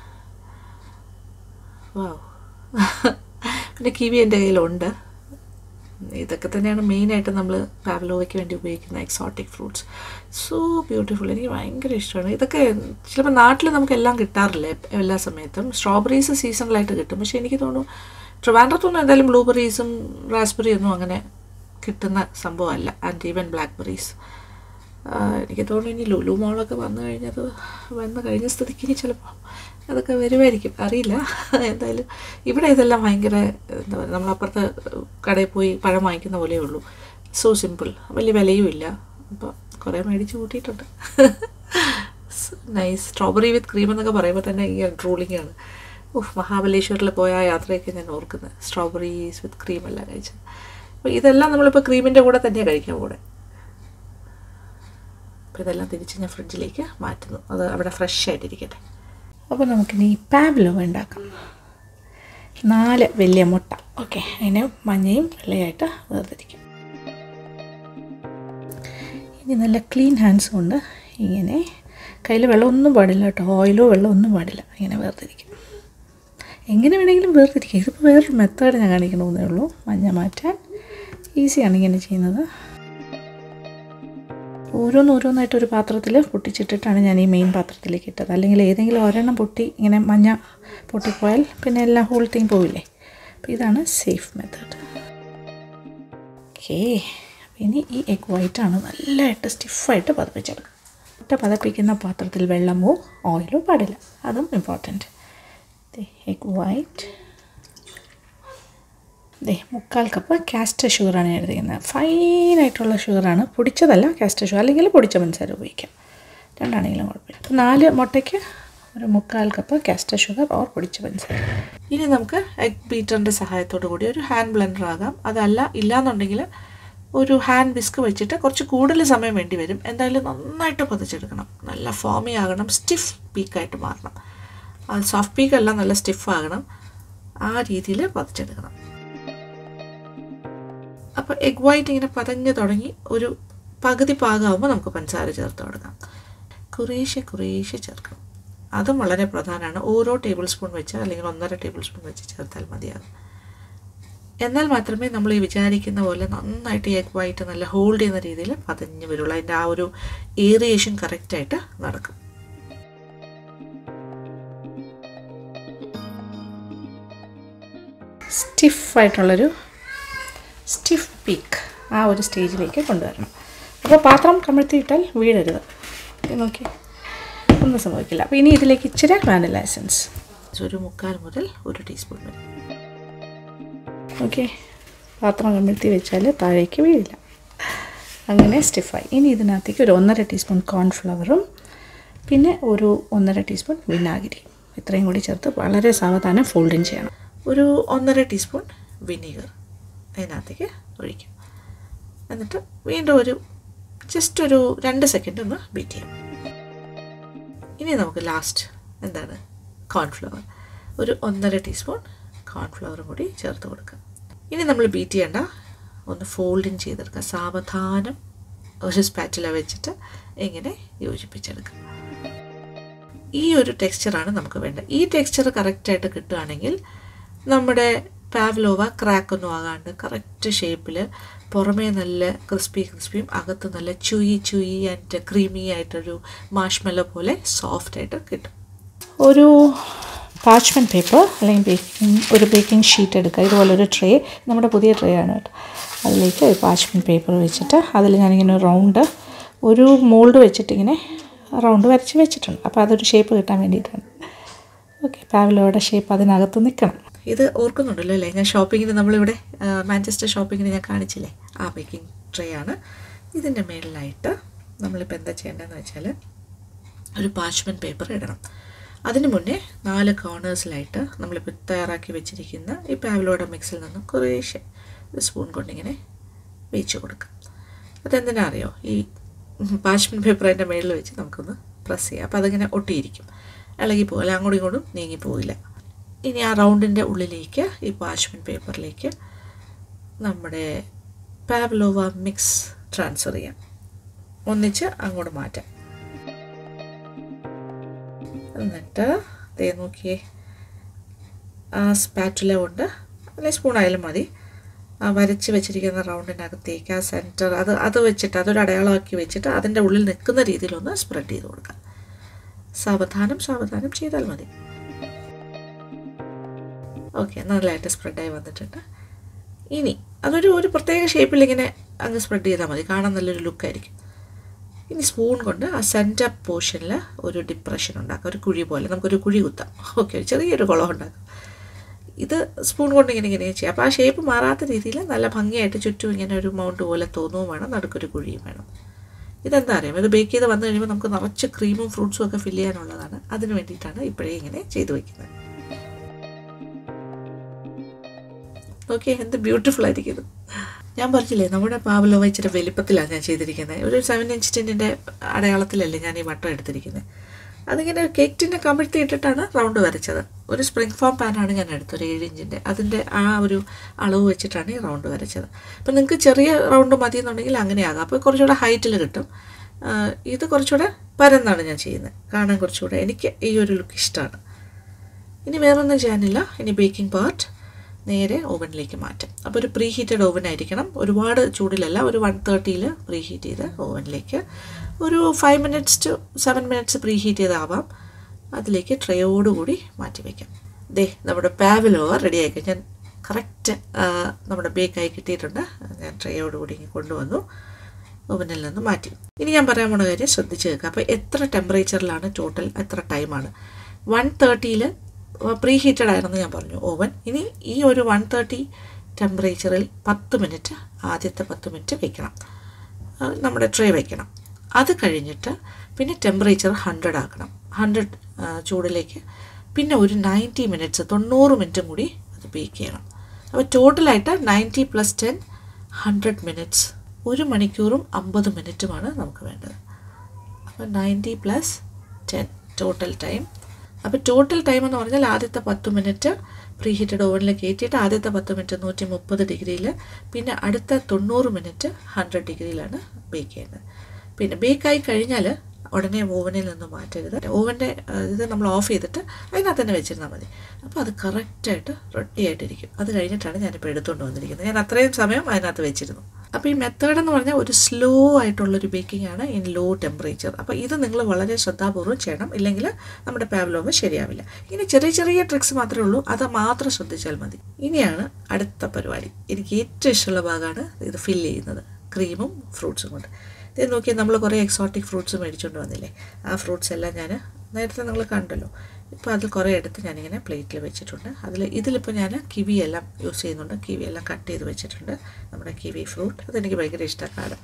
വാവ് പിന്നെ കിവി എൻ്റെ കയ്യിലുണ്ട് ഇതൊക്കെ തന്നെയാണ് മെയിനായിട്ട് നമ്മൾ പാവലോവയ്ക്ക് വേണ്ടി ഉപയോഗിക്കുന്ന എക്സോട്ടിക് ഫ്രൂട്ട്സ് സോ ബ്യൂട്ടിഫുൾ എനിക്ക് ഭയങ്കര ഇഷ്ടമാണ് ഇതൊക്കെ ചിലപ്പോൾ നാട്ടിൽ നമുക്ക് എല്ലാം കിട്ടാറില്ല എല്ലാ സമയത്തും സ്ട്രോബെറീസ് സീസണലായിട്ട് കിട്ടും പക്ഷേ എനിക്ക് തോന്നുന്നു ട്രിവാൻഡ്രത്തൊന്നും എന്തായാലും ബ്ലൂബെറീസും റാസ്ബെറി ഒന്നും അങ്ങനെ കിട്ടുന്ന സംഭവമല്ല ആൻഡ് ഈവൻ ബ്ലാക്ക്ബെറീസ് എനിക്ക് തോന്നുന്നു ഇനി ലുലു മോളൊക്കെ വന്നു കഴിഞ്ഞത് വന്ന് കഴിഞ്ഞ സ്ഥിതിക്ക് ഇനി ചിലപ്പോൾ അതൊക്കെ വരുമായിരിക്കും അറിയില്ല എന്തായാലും ഇവിടെ ഇതെല്ലാം ഭയങ്കര എന്താ പറയുക നമ്മളപ്പുറത്ത് കടയിൽ പോയി പഴം വാങ്ങിക്കുന്ന പോലെയേ ഉള്ളൂ സോ സിമ്പിൾ വലിയ വിലയും ഇല്ല അപ്പോൾ കുറേ മേടിച്ച് കൂട്ടിയിട്ടുണ്ട് നൈസ് സ്ട്രോബെറി വിത്ത് ക്രീം എന്നൊക്കെ പറയുമ്പോൾ തന്നെ ഈ ഡ്രൂളിംഗ് ആണ് ഉഫ് മഹാബലേശ്വറിൽ പോയ ആ യാത്രയൊക്കെ ഞാൻ ഓർക്കുന്നത് സ്ട്രോബെറീസ് വിത്ത് ക്രീം എല്ലാം കഴിച്ചത് അപ്പോൾ ഇതെല്ലാം നമ്മളിപ്പോൾ ക്രീമിൻ്റെ കൂടെ തന്നെയാണ് കഴിക്കാൻ കൂടെ അപ്പോൾ ഇതെല്ലാം തിരിച്ച് ഞാൻ ഫ്രിഡ്ജിലേക്ക് മാറ്റുന്നു അത് അവിടെ ഫ്രഷ് ആയിട്ടിരിക്കട്ടെ അപ്പോൾ നമുക്കിനി പാവ്ലോ ഉണ്ടാക്കാം നാല് വലിയ മുട്ട ഓക്കെ അതിന് മഞ്ഞയും വെള്ളയായിട്ട് വേർതിരിക്കും ഇനി നല്ല ക്ലീൻ ഹാൻഡ്സ് കൊണ്ട് ഇങ്ങനെ കയ്യിൽ വെള്ളമൊന്നും പാടില്ല കേട്ടോ ഓയിലോ വെള്ളമോ ഒന്നും പാടില്ല ഇങ്ങനെ വേർതിരിക്കും എങ്ങനെ വേണമെങ്കിലും വേർതിരിക്കുക ഇതിപ്പോൾ വേറൊരു മെത്തേഡ് ഞാൻ കാണിക്കണമെന്നേ ഉള്ളൂ മഞ്ഞ മാറ്റാൻ ഈസിയാണ് ഇങ്ങനെ ചെയ്യുന്നത് ഓരോന്നോരോന്നായിട്ട് ഒരു പാത്രത്തിൽ പൊട്ടിച്ചിട്ടിട്ടാണ് ഞാൻ ഈ മെയിൻ പാത്രത്തിലേക്ക് ഇട്ടത് അല്ലെങ്കിൽ ഏതെങ്കിലും ഒരെണ്ണം പൊട്ടി ഇങ്ങനെ മഞ്ഞ പൊട്ടിപ്പോയാൽ പിന്നെ എല്ലാം ഹോൾ തിങ് പോവില്ലേ അപ്പോൾ ഇതാണ് സേഫ് മെത്തേഡ് ഓക്കേ ഇനി ഈ എഗ് വൈറ്റാണ് നല്ലതായിട്ട് സ്റ്റിഫായിട്ട് പതപ്പിച്ചെടുക്കുക മുട്ട പതപ്പിക്കുന്ന പാത്രത്തിൽ വെള്ളമോ ഓയിലോ പാടില്ല അതും ഇമ്പോർട്ടൻറ്റ് എഗ് വൈറ്റ് ദേ മുക്കാൽ കപ്പ് കാസ്റ്റർ ഷുഗറാണ് ഞാൻ എടുത്തിരിക്കുന്നത് ഫൈനായിട്ടുള്ള ഷുഗറാണ് പൊടിച്ചതല്ല കാസ്റ്റർ ഷുഗർ അല്ലെങ്കിൽ പൊടിച്ച പഞ്ചസാര ഉപയോഗിക്കാം രണ്ടാണെങ്കിലും കുഴപ്പമില്ല അപ്പോൾ നാല് മുട്ടയ്ക്ക് ഒരു മുക്കാൽ കപ്പ് കാസ്റ്റർ ഷുഗർ ഓർ പൊടിച്ച പഞ്ചസാര ഇനി നമുക്ക് എഗ് ബീറ്ററിൻ്റെ സഹായത്തോടു കൂടി ഒരു ഹാൻഡ് ബ്ലെൻഡർ ആകാം അതല്ല ഇല്ലാന്നുണ്ടെങ്കിൽ ഒരു ഹാൻഡ് വിസ്ക് വെച്ചിട്ട് കുറച്ച് കൂടുതൽ സമയം വേണ്ടി വരും എന്തായാലും നന്നായിട്ട് പതിച്ചെടുക്കണം നല്ല ഫോമി ആകണം സ്റ്റിഫ് പീക്കായിട്ട് മാറണം അത് സോഫ്റ്റ് പീക്കല്ല നല്ല സ്റ്റിഫ് ആകണം ആ രീതിയിൽ പതിച്ചെടുക്കണം അപ്പോൾ എഗ് വൈറ്റ് ഇങ്ങനെ പതഞ്ഞ് തുടങ്ങി ഒരു പകുതി പാകമാകുമ്പോൾ നമുക്ക് പഞ്ചസാര ചേർത്ത് കൊടുക്കാം കുറേശ്ശെ കുറേശ്ശെ ചേർക്കണം അതും വളരെ പ്രധാനമാണ് ഓരോ ടേബിൾ സ്പൂൺ വെച്ച് അല്ലെങ്കിൽ ഒന്നര ടേബിൾ സ്പൂൺ വെച്ച് ചേർത്താൽ മതിയാകും എന്നാൽ മാത്രമേ നമ്മൾ ഈ വിചാരിക്കുന്ന പോലെ നന്നായിട്ട് ഈ എഗ് വൈറ്റ് നല്ല ഹോൾഡ് ചെയ്യുന്ന രീതിയിൽ പതഞ്ഞ് വരുള്ളൂ അതിൻ്റെ ആ ഒരു ഏറിയേഷൻ കറക്റ്റായിട്ട് നടക്കും സ്റ്റിഫായിട്ടുള്ളൊരു സ്റ്റിഫ് പീക്ക് ആ ഒരു സ്റ്റേജിലേക്ക് കൊണ്ടുവരണം അപ്പോൾ പാത്രം കമിഴ്ത്തിയിട്ടാൽ വീഴരുത് ഇത് നോക്കി ഒന്നും സംഭവിക്കില്ല അപ്പോൾ ഇനി ഇതിലേക്ക് ഇച്ചിരി വാനില എസൻസ് ഒരു മുക്കാൽ മുതൽ ഒരു ടീസ്പൂൺ വരെ ഓക്കെ പാത്രം കമിഴ്ത്തി വെച്ചാൽ താഴേക്ക് വീഴില്ല അങ്ങനെ സ്റ്റിഫായി ഇനി ഇതിനകത്തേക്ക് ഒരു ഒന്നര ടീസ്പൂൺ കോൺഫ്ലവറും പിന്നെ ഒരു ഒന്നര ടീസ്പൂൺ വിനാഗിരി ഇത്രയും കൂടി ചേർത്ത് വളരെ സാവധാനം ഫോൾഡിങ് ചെയ്യണം ഒരു ഒന്നര ടീസ്പൂൺ വിനീഗർ അതിനകത്തേക്ക് ഒഴിക്കും എന്നിട്ട് വീണ്ടും ഒരു ജസ്റ്റ് ഒരു രണ്ട് സെക്കൻഡ് ഒന്ന് ബീറ്റ് ചെയ്യാം ഇനി നമുക്ക് ലാസ്റ്റ് എന്താണ് കോൺഫ്ലവർ ഒരു ഒന്നര ടീസ്പൂൺ കോൺഫ്ലവറും കൂടി ചേർത്ത് കൊടുക്കുക ഇനി നമ്മൾ ബീറ്റ് ചെയ്യേണ്ട ഒന്ന് ഫോൾഡിങ് ചെയ്തെടുക്കുക സാവധാനം ഒരു സ്പാറ്റില വെച്ചിട്ട് ഇങ്ങനെ യോജിപ്പിച്ചെടുക്കുക ഈ ഒരു ടെക്സ്ചറാണ് നമുക്ക് വേണ്ടത് ഈ ടെക്സ്ചർ കറക്റ്റായിട്ട് കിട്ടുകയാണെങ്കിൽ നമ്മുടെ പാവ്ലോവ ക്രാക്കൊന്നും ആകാണ്ട് കറക്റ്റ് ഷേപ്പിൽ പുറമേ നല്ല ക്രിസ്പി ക്രിസ്പിയും അകത്ത് നല്ല ചുയി ചുയി ആൻഡ് ക്രീമി ആയിട്ടൊരു മാഷ്മെല്ലോ പോലെ സോഫ്റ്റ് ആയിട്ട് കിട്ടും ഒരു പാച്ച്മെൻറ്റ് പേപ്പർ അല്ലെങ്കിൽ ബേക്കിംഗ് ഒരു ബേക്കിംഗ് ഷീറ്റ് എടുക്കുക ഇതുപോലെ ഒരു ട്രേ നമ്മുടെ പുതിയ ട്രേ ആണ് കേട്ടോ അതിലേക്ക് ഒരു പാച്ച്മെൻറ്റ് പേപ്പർ വെച്ചിട്ട് അതിൽ ഞാനിങ്ങനെ റൗണ്ട് ഒരു മോൾഡ് വെച്ചിട്ട് ഇങ്ങനെ റൗണ്ട് വരച്ച് വെച്ചിട്ടുണ്ട് അപ്പോൾ അതൊരു ഷേപ്പ് കിട്ടാൻ വേണ്ടിയിട്ടാണ് ഓക്കെ പാവലോയുടെ ഷേപ്പ് അതിനകത്ത് നിൽക്കണം ഇത് ഓർക്കുന്നുണ്ടല്ലോ അല്ലേ ഞാൻ ഷോപ്പിങ്ങിന് നമ്മളിവിടെ ആ, മാഞ്ചസ്റ്റർ ഷോപ്പിങ്ങിന് ഞാൻ കാണിച്ചില്ലേ ആ ബേക്കിംഗ് ട്രേ ആണ് ഇതിൻ്റെ മേളിലായിട്ട് നമ്മളിപ്പോൾ എന്താ ചെയ്യേണ്ടതെന്ന് വെച്ചാൽ ഒരു പാച്ച്മെൻ പേപ്പർ ഇടണം അതിന് മുന്നേ നാല് കോർണേഴ്സിലായിട്ട് നമ്മളിപ്പോൾ തയ്യാറാക്കി വെച്ചിരിക്കുന്ന ഈ പാവലോയുടെ മിക്സിൽ നിന്ന് കുറേശ്ശെ ഒരു സ്പൂൺ കൊണ്ടിങ്ങനെ വേച്ച് കൊടുക്കാം അതെന്തിനാ അറിയോ ഈ പാച്ച്മെൻ പേപ്പർ അതിൻ്റെ മേളിൽ വെച്ച് നമുക്കൊന്ന് പ്രസ് ചെയ്യാം അപ്പോൾ അതിങ്ങനെ ഒട്ടിയിരിക്കും ഇളകി പോകില്ല അങ്ങോട്ടും ഇങ്ങോട്ടും നീങ്ങി പോകില്ല ഇനി ആ റൗണ്ടിൻ്റെ ഉള്ളിലേക്ക് ഈ പാച്ച്മെൻ പേപ്പറിലേക്ക് നമ്മുടെ പാവലോവ മിക്സ് ട്രാൻസ്ഫർ ചെയ്യാം ഒന്നിച്ച് അങ്ങോട്ട് മാറ്റാം എന്നിട്ട് ദേ നോക്കിയേ ആ സ്പാറ്റുല കൊണ്ട് അല്ലെങ്കിൽ സ്പൂൺ ആയാലും മതി ആ വരച്ച് വെച്ചിരിക്കുന്ന റൗണ്ടിനകത്തേക്ക് ആ സെൻറ്റർ അത് അത് വെച്ചിട്ട് അതൊരു അടയാളമാക്കി വെച്ചിട്ട് അതിൻ്റെ ഉള്ളിൽ നിൽക്കുന്ന രീതിയിലൊന്ന് സ്പ്രെഡ് ചെയ്ത് കൊടുക്കാം സാവധാനം സാവധാനം ചെയ്താൽ മതി ഓക്കെ നല്ലതായിട്ട് സ്പ്രെഡായി വന്നിട്ടുണ്ട് ഇനി അതൊരു ഒരു പ്രത്യേക ഷേപ്പിൽ ഇങ്ങനെ അങ്ങ് സ്പ്രെഡ് ചെയ്താൽ മതി കാണാൻ നല്ലൊരു ലുക്കായിരിക്കും ഇനി സ്പൂൺ കൊണ്ട് ആ സെൻറ്റർ പോർഷനിൽ ഒരു ഡിപ്രഷൻ ഉണ്ടാക്കാം ഒരു കുഴി പോലെ നമുക്കൊരു കുഴി കുത്താം ഓക്കെ ഒരു ചെറിയൊരു കുളം ഉണ്ടാക്കാം ഇത് സ്പൂൺ കൊണ്ട് ഇങ്ങനെ ഇങ്ങനെ ചെയ്യാം അപ്പോൾ ആ ഷേപ്പ് മാറാത്ത രീതിയിൽ നല്ല ഭംഗിയായിട്ട് ചുറ്റും ഇങ്ങനെ ഒരു മൗണ്ട് പോലെ തോന്നുകയും വേണം നടുക്കൊരു കുഴിയും വേണം ഇതെന്താ അറിയാം ഇത് ബേക്ക് ചെയ്ത് വന്നു കഴിയുമ്പോൾ നമുക്ക് നിറച്ച് ക്രീമും ഫ്രൂട്ട്സും ഒക്കെ ഫില്ല് ചെയ്യാനുള്ളതാണ് അതിന് വേണ്ടിയിട്ടാണ് ഇപ്പോഴേ ഇങ്ങനെ ചെയ്തു വയ്ക്കുന്നത് ഓക്കെ എന്ത് ബ്യൂട്ടിഫുൾ ആയിരിക്കും ഇത് ഞാൻ പറഞ്ഞില്ലേ നമ്മുടെ പാവലോവ ഇച്ചിരി വലിപ്പത്തിലാണ് ഞാൻ ചെയ്തിരിക്കുന്നത് ഒരു സെവൻ ഇഞ്ച് ടിന്നിൻ്റെ അടയാളത്തിലല്ലേ ഞാൻ ഈ വട്ടം എടുത്തിരിക്കുന്നത് അതിങ്ങനെ കേക്ക് ടിന്നെ കമിഴ്ത്തി ഇട്ടിട്ടാണ് റൗണ്ട് വരച്ചത് ഒരു സ്പ്രിംഗ് ഫോം പാനാണ് ഞാൻ എടുത്തത് ഒരു ഏഴ് ഇഞ്ചിൻ്റെ അതിൻ്റെ ആ ഒരു അളവ് വെച്ചിട്ടാണ് ഈ റൗണ്ട് വരച്ചത് അപ്പം നിങ്ങൾക്ക് ചെറിയ റൗണ്ട് മതി എന്നുണ്ടെങ്കിൽ അങ്ങനെയാകാം അപ്പോൾ കുറച്ചുകൂടെ ഹൈറ്റിൽ കിട്ടും ആ, ഇത് കുറച്ചുകൂടെ പരന്നാണ് ഞാൻ ചെയ്യുന്നത് കാണാൻ കുറച്ചുകൂടെ എനിക്ക് ഈ ഒരു ലുക്ക് ഇഷ്ടമാണ് ഇനി വേറൊന്നും ചെയ്യാനില്ല ഇനി ബേക്കിംഗ് പാർട്ട് നേരെ ഓവനിലേക്ക് മാറ്റാം അപ്പോൾ ഒരു പ്രീ ഹീറ്റഡ് ഓവൻ ആയിരിക്കണം ഒരുപാട് ചൂടിലല്ല ഒരു വൺ തേർട്ടിയിൽ പ്രീ ഹീറ്റ് ചെയ്ത് ഓവനിലേക്ക് ഒരു five minutes to seven minutes preheat ചെയ്താവാം അതിലേക്ക് ട്രേയോടുകൂടി മാറ്റി വയ്ക്കാം ദേ നമ്മുടെ പാവലോ റെഡി ആയി ഞാൻ കറക്റ്റ് നമ്മുടെ ബേക്കായി കിട്ടിയിട്ടുണ്ട് ഞാൻ ട്രേയോടുകൂടി ഇങ്ങ് കൊണ്ടുവന്നു ഓവനിൽ നിന്ന് മാറ്റി ഇനി ഞാൻ പറയാൻ പോണ കാര്യം ശ്രദ്ധിച്ച് കേൾക്കുക അപ്പോൾ എത്ര ടെമ്പറേച്ചറിലാണ് ടോട്ടൽ എത്ര ടൈമാണ് വൺ തേർട്ടിയിൽ പ്രീ ഹീറ്റഡ് ആയിരുന്നു ഞാൻ പറഞ്ഞു ഓവൻ ഇനി ഈ ഒരു വൺ തേർട്ടി ടെമ്പറേച്ചറിൽ പത്ത് മിനിറ്റ് ആദ്യത്തെ പത്ത് മിനിറ്റ് വയ്ക്കണം ആ, നമ്മുടെ ട്രേ വയ്ക്കണം അത് കഴിഞ്ഞിട്ട് പിന്നെ ടെമ്പറേച്ചർ ഹൺഡ്രഡ് ആക്കണം ഹൺഡ്രഡ് ചൂടിലേക്ക് പിന്നെ ഒരു നയൻറ്റി മിനിറ്റ്സ് തൊണ്ണൂറ് മിനിറ്റും കൂടി അത് ബേക്ക് ചെയ്യണം അപ്പോൾ ടോട്ടലായിട്ട് ninety plus ten hundred minutes ഒരു മണിക്കൂറും അമ്പത് മിനിറ്റുമാണ് നമുക്ക് വേണ്ടത് അപ്പോൾ ninety plus ten total time അപ്പോൾ ടോട്ടൽ ടൈം എന്ന് പറഞ്ഞാൽ ആദ്യത്തെ പത്ത് മിനിറ്റ് പ്രീ ഹീറ്റഡ് ഓവനിൽ കയറ്റിയിട്ട് ആദ്യത്തെ പത്ത് മിനിറ്റ് നൂറ്റി മുപ്പത് ഡിഗ്രിയിൽ പിന്നെ അടുത്ത തൊണ്ണൂറ് മിനിറ്റ് ഹൺഡ്രഡ് ഡിഗ്രിയിലാണ് ബേക്ക് ചെയ്യുന്നത് പിന്നെ ബേക്കായി കഴിഞ്ഞാൽ ഉടനെ ഓവനിൽ നിന്ന് മാറ്റരുത് ഓവൻ്റെ ഇത് നമ്മൾ ഓഫ് ചെയ്തിട്ട് അതിനകത്ത് തന്നെ വെച്ചിരുന്നാൽ മതി അപ്പോൾ അത് കറക്റ്റായിട്ട് റെഡി ആയിട്ടിരിക്കും അത് കഴിഞ്ഞിട്ടാണ് ഞാനിപ്പോൾ എടുത്തുകൊണ്ട് വന്നിരിക്കുന്നത് ഞാൻ അത്രയും സമയം അതിനകത്ത് വെച്ചിരുന്നു അപ്പോൾ ഈ മെത്തേഡ് എന്ന് പറഞ്ഞാൽ ഒരു സ്ലോ ആയിട്ടുള്ളൊരു ബേക്കിംഗ് ആണ് ഇൻ ലോ ടെമ്പറേച്ചർ അപ്പോൾ ഇത് നിങ്ങൾ വളരെ ശ്രദ്ധാപൂർവ്വം ചെയ്യണം ഇല്ലെങ്കിൽ നമ്മുടെ പാവലോവ് ശരിയാവില്ല ഇനി ചെറിയ ചെറിയ ട്രിക്സ് മാത്രമേ ഉള്ളൂ അത് മാത്രം ശ്രദ്ധിച്ചാൽ മതി ഇനിയാണ് അടുത്ത പരിപാടി എനിക്ക് ഏറ്റവും ഇഷ്ടമുള്ള ഭാഗമാണ് ഇത് ഫില്ല് ചെയ്യുന്നത് ക്രീമും ഫ്രൂട്ട്സും കൊണ്ട് ഇത് നോക്കിയാൽ നമ്മൾ കുറേ എക്സോട്ടിക് ഫ്രൂട്ട്സ് മേടിച്ചുകൊണ്ട് വന്നില്ലേ ആ ഫ്രൂട്ട്സ് എല്ലാം ഞാൻ നേരത്തെ നിങ്ങൾ കണ്ടല്ലോ ഇപ്പോൾ അതിൽ കുറേ എടുത്ത് ഞാനിങ്ങനെ പ്ലേറ്റിൽ വെച്ചിട്ടുണ്ട് അതിൽ ഇതിലിപ്പോൾ ഞാൻ കിവി എല്ലാം യൂസ് ചെയ്യുന്നുണ്ട് കിവി എല്ലാം കട്ട് ചെയ്ത് വെച്ചിട്ടുണ്ട് നമ്മുടെ കിവി ഫ്രൂട്ട് അതെനിക്ക് ഭയങ്കര ഇഷ്ടമാണ്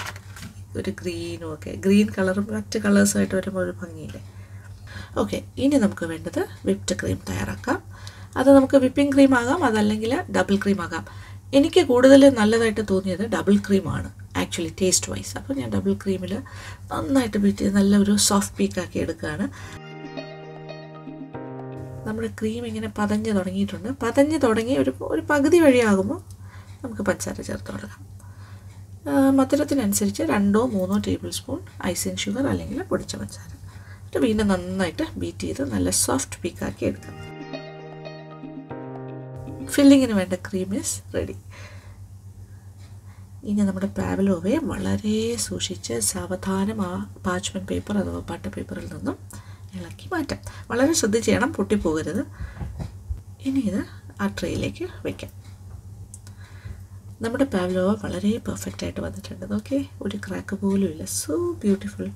ഒരു ഗ്രീനും ഒക്കെ ഗ്രീൻ കളറും മറ്റ് കളേഴ്സുമായിട്ട് വരുമ്പോൾ ഒരു ഭംഗിയില്ലേ ഓക്കെ ഇനി നമുക്ക് വേണ്ടത് വിപ്ഡ് ക്രീം തയ്യാറാക്കാം അത് നമുക്ക് വിപ്പിംഗ് ക്രീം ആകാം അതല്ലെങ്കിൽ ഡബിൾ ക്രീം ആകാം എനിക്ക് കൂടുതൽ നല്ലതായിട്ട് തോന്നിയത് ഡബിൾ ക്രീമാണ് ആക്ച്വലി ടേസ്റ്റ് വൈസ് അപ്പോൾ ഞാൻ ഡബിൾ ക്രീമിൽ നന്നായിട്ട് ബീറ്റ് ചെയ്ത് നല്ല ഒരു സോഫ്റ്റ് പീക്കാക്കി എടുക്കുകയാണ് നമ്മുടെ ക്രീം ഇങ്ങനെ പതഞ്ഞ് തുടങ്ങിയിട്ടുണ്ട് പതഞ്ഞ് തുടങ്ങി ഒരു ഒരു പകുതി വഴിയാകുമ്പോൾ നമുക്ക് പഞ്ചസാര ചേർത്ത് കൊടുക്കാം ആ, മധുരത്തിനനുസരിച്ച് രണ്ടോ മൂന്നോ ടേബിൾ സ്പൂൺ ഐസിങ് ഷുഗർ അല്ലെങ്കിൽ പൊടിച്ച പഞ്ചസാര എന്നിട്ട് വീണ്ടും നന്നായിട്ട് ബീറ്റ് ചെയ്ത് നല്ല സോഫ്റ്റ് പീക്കാക്കി എടുക്കാം ഫില്ലിങ്ങിന് വേണ്ട ക്രീം ഈസ് റെഡി ഇനി നമ്മുടെ പാവലോവയെ വളരെ സൂക്ഷിച്ച് സാവധാനം ആ പാച്ച്മെൻ പേപ്പർ അഥവാ ബട്ടർ പേപ്പറിൽ നിന്നും ഇളക്കി മാറ്റാം വളരെ ശ്രദ്ധിച്ച് ചെയ്യണം പൊട്ടിപ്പോകരുത് ഇനി ഇത് ആ ട്രേയിലേക്ക് വയ്ക്കാം നമ്മുടെ പാവലോവ വളരെ പെർഫെക്റ്റ് ആയിട്ട് വന്നിട്ടുണ്ട് നോക്കേ ഒരു ക്രാക്ക് പോലും ഇല്ല സോ ബ്യൂട്ടിഫുൾ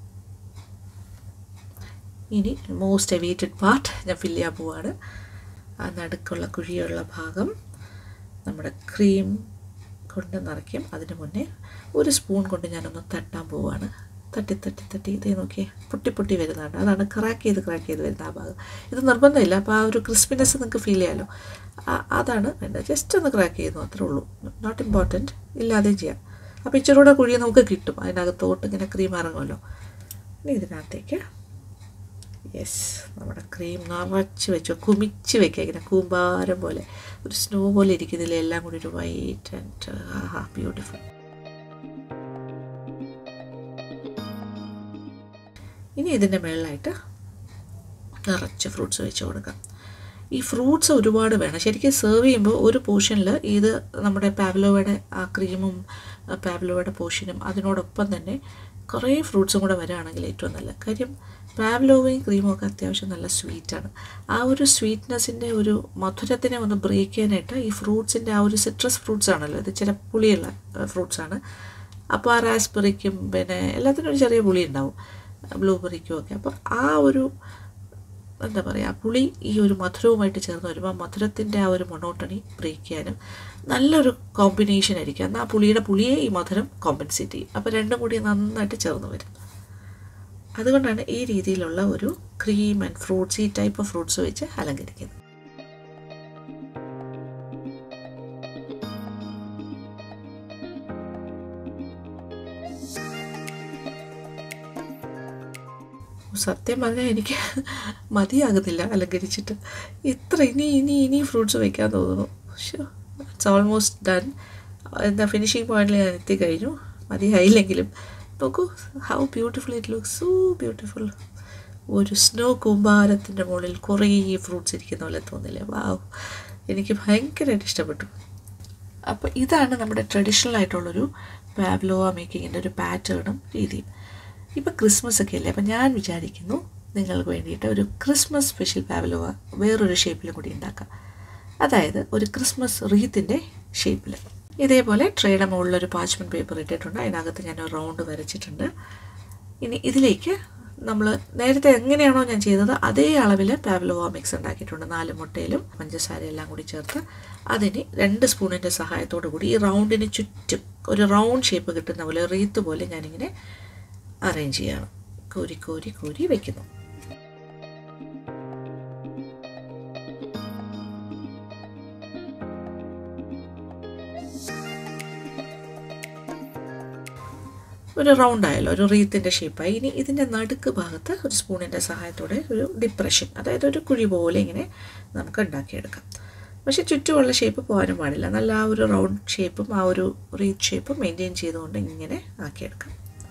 ഇനി മോസ്റ്റ് അവൈറ്റഡ് പാർട്ട് ഞാൻ ഫില്ല് ചെയ്യാൻ പോവാണ് ആ നടുക്കുള്ള കുഴിയുള്ള ഭാഗം നമ്മുടെ ക്രീം കൊണ്ട് നിറയ്ക്കും അതിന് മുന്നേ ഒരു സ്പൂൺ കൊണ്ട് ഞാനൊന്ന് തട്ടാൻ പോവുകയാണ് തട്ടി തട്ടി തട്ടി ഇതേ നോക്കിയേ പൊട്ടി പൊട്ടി വരുന്നതാണ് അതാണ് ക്രാക്ക് ചെയ്ത് ക്രാക്ക് ചെയ്ത് വരുന്ന ആ ഭാഗം ഇത് നിർബന്ധമില്ല അപ്പോൾ ആ ഒരു ക്രിസ്പിനെസ് നിങ്ങൾക്ക് ഫീൽ ചെയ്യാമല്ലോ ആ- അതാണ് വേണ്ടത് ജസ്റ്റ് ഒന്ന് ക്രാക്ക് ചെയ്യുന്നു അത്രേ ഉള്ളൂ നോട്ട് ഇമ്പോർട്ടൻറ്റ് ഇല്ലാതെയും ചെയ്യാം അപ്പോൾ ഇച്ചിരി കൂടെ കുഴി നമുക്ക് കിട്ടും അതിനകത്തോട്ട് ഇങ്ങനെ ക്രീം ഇറങ്ങുമല്ലോ ഇനി ഇതിനകത്തേക്ക് യെസ് നമ്മുടെ ക്രീം നിറച്ച് വെച്ചോ കുമിച്ച് വെക്കുക ഇങ്ങനെ കൂമ്പാരം പോലെ ഒരു സ്നോ പോലെ ഇരിക്കുന്നില്ല എല്ലാം കൂടി ഒരു വൈറ്റ് ആൻഡ് ആഹാ ബ്യൂട്ടിഫുൾ ഇനി ഇതിൻ്റെ മുകളിലായിട്ട് നിറച്ച് ഫ്രൂട്ട്സ് വെച്ച് കൊടുക്കാം ഈ ഫ്രൂട്ട്സ് ഒരുപാട് വേണം ശരിക്കും സെർവ് ചെയ്യുമ്പോൾ ഒരു പോർഷനിൽ ഇത് നമ്മുടെ പാവ്ലോവയുടെ ആ ക്രീമും പാവ്ലോവയുടെ പോർഷനും അതിനോടൊപ്പം തന്നെ കുറേ ഫ്രൂട്ട്സും കൂടെ വരികയാണെങ്കിൽ ഏറ്റവും നല്ല കാര്യം പാവ്ലോവയും ക്രീമും ഒക്കെ അത്യാവശ്യം നല്ല സ്വീറ്റാണ് ആ ഒരു സ്വീറ്റ്നെസ്സിൻ്റെ ഒരു മധുരത്തിനെ ഒന്ന് ബ്രേക്ക് ചെയ്യാനായിട്ട് ഈ ഫ്രൂട്ട്സിൻ്റെ ആ ഒരു സിട്രസ് ഫ്രൂട്ട്സ് ആണല്ലോ ഇത് ചില പുളിയുള്ള ഫ്രൂട്ട്സ് ആണ് അപ്പോൾ ആ റാസ്ബെറിക്കും പിന്നെ എല്ലാത്തിനും ഒരു ചെറിയ പുളി ഉണ്ടാവും ബ്ലൂബെറിക്കും ഒക്കെ അപ്പോൾ ആ ഒരു എന്താ പറയുക ആ പുളി ഈ ഒരു മധുരവുമായിട്ട് ചേർന്ന് വരുമ്പോൾ ആ മധുരത്തിൻ്റെ ആ ഒരു മൊണോട്ടണി ബ്രേക്ക് ചെയ്യാനും നല്ലൊരു കോമ്പിനേഷൻ ആയിരിക്കും എന്നാൽ ആ പുളിയുടെ പുളിയെ ഈ മധുരം കോമ്പൻസേറ്റ് ചെയ്യും അപ്പോൾ രണ്ടും കൂടി നന്നായിട്ട് ചേർന്ന് വരും അതുകൊണ്ടാണ് ഈ രീതിയിലുള്ള ഒരു ക്രീം ആൻഡ് ഫ്രൂട്ട്സ് ഈ ടൈപ്പ് ഓഫ് ഫ്രൂട്ട്സ് വെച്ച് അലങ്കരിക്കുന്നത് സത്യം പറഞ്ഞാൽ എനിക്ക് മതിയാകുന്നില്ല അലങ്കരിച്ചിട്ട് ഇത്ര ഇനി ഇനി ഇനി ഫ്രൂട്ട്സ് വയ്ക്കാൻ തോന്നുന്നു ഇറ്റ്സ് ഓൾമോസ്റ്റ് ഡൺ എന്താ ഫിനിഷിങ് പോയിന്റിൽ ഞാൻ എത്തിക്കഴിഞ്ഞു മതിയായില്ലെങ്കിലും നോക്കൂ how beautiful it look so beautiful ഒരു സ്നോ കൂമ്പാരത്തിൻ്റെ മുകളിൽ കുറേ ഫ്രൂട്ട്സ് ഇരിക്കുന്ന പോലെ തോന്നില്ലേ വാവ് എനിക്ക് ഭയങ്കരമായിട്ട് ഇഷ്ടപ്പെട്ടു അപ്പോൾ ഇതാണ് നമ്മുടെ ട്രഡീഷണൽ ആയിട്ടുള്ളൊരു പാബ്ലോവ മേക്കിങ്ങിൻ്റെ ഒരു പാറ്റേണും രീതിയും ഇപ്പോൾ ക്രിസ്മസ് ഒക്കെ അല്ലേ അപ്പം ഞാൻ വിചാരിക്കുന്നു നിങ്ങൾക്ക് വേണ്ടിയിട്ട് ഒരു ക്രിസ്മസ് സ്പെഷ്യൽ പാബ്ലോവ വേറൊരു ഷേപ്പിലും കൂടി ഉണ്ടാക്കാം അതായത് ഒരു ക്രിസ്മസ് റീത്തിൻ്റെ ഷേപ്പിൽ ഇതേപോലെ ട്രേയുടെ മുകളിലൊരു പാച്ച്മെൻറ്റ് പേപ്പർ ഇട്ടിട്ടുണ്ട് അതിനകത്ത് ഞാൻ ഒരു റൗണ്ട് വരച്ചിട്ടുണ്ട് ഇനി ഇതിലേക്ക് നമ്മൾ നേരത്തെ എങ്ങനെയാണോ ഞാൻ ചെയ്തത് അതേ അളവിൽ പാവ്ലോവ മിക്സ് ഉണ്ടാക്കിയിട്ടുണ്ട് നാല് മുട്ടയിലും പഞ്ചസാര എല്ലാം കൂടി ചേർത്ത് അതിന് രണ്ട് സ്പൂണിൻ്റെ സഹായത്തോടു കൂടി ഈ റൗണ്ടിന് ചുറ്റും ഒരു റൗണ്ട് ഷേപ്പ് കിട്ടുന്ന പോലെ റീത്ത് പോലെ ഞാനിങ്ങനെ അറേഞ്ച് ചെയ്യണം കോരി കോരി കോരി വെക്കുന്നു ഒരു റൗണ്ട് ആയല്ലോ ഒരു റീത്തിൻ്റെ ഷേപ്പായി ഇനി ഇതിൻ്റെ നടുക്ക് ഭാഗത്ത് ഒരു സ്പൂണിൻ്റെ സഹായത്തോടെ ഒരു ഡിപ്രഷൻ അതായത് ഒരു കുഴി പോലെ ഇങ്ങനെ നമുക്ക് ഉണ്ടാക്കിയെടുക്കാം പക്ഷേ ചുറ്റുമുള്ള ഷേപ്പ് പോകാനും പാടില്ല നല്ല ആ ഒരു റൗണ്ട് ഷേപ്പും ആ ഒരു റീത്ത് ഷേപ്പും മെയിൻറ്റെയിൻ ചെയ്തുകൊണ്ട് ഇങ്ങനെ ആക്കിയെടുക്കാം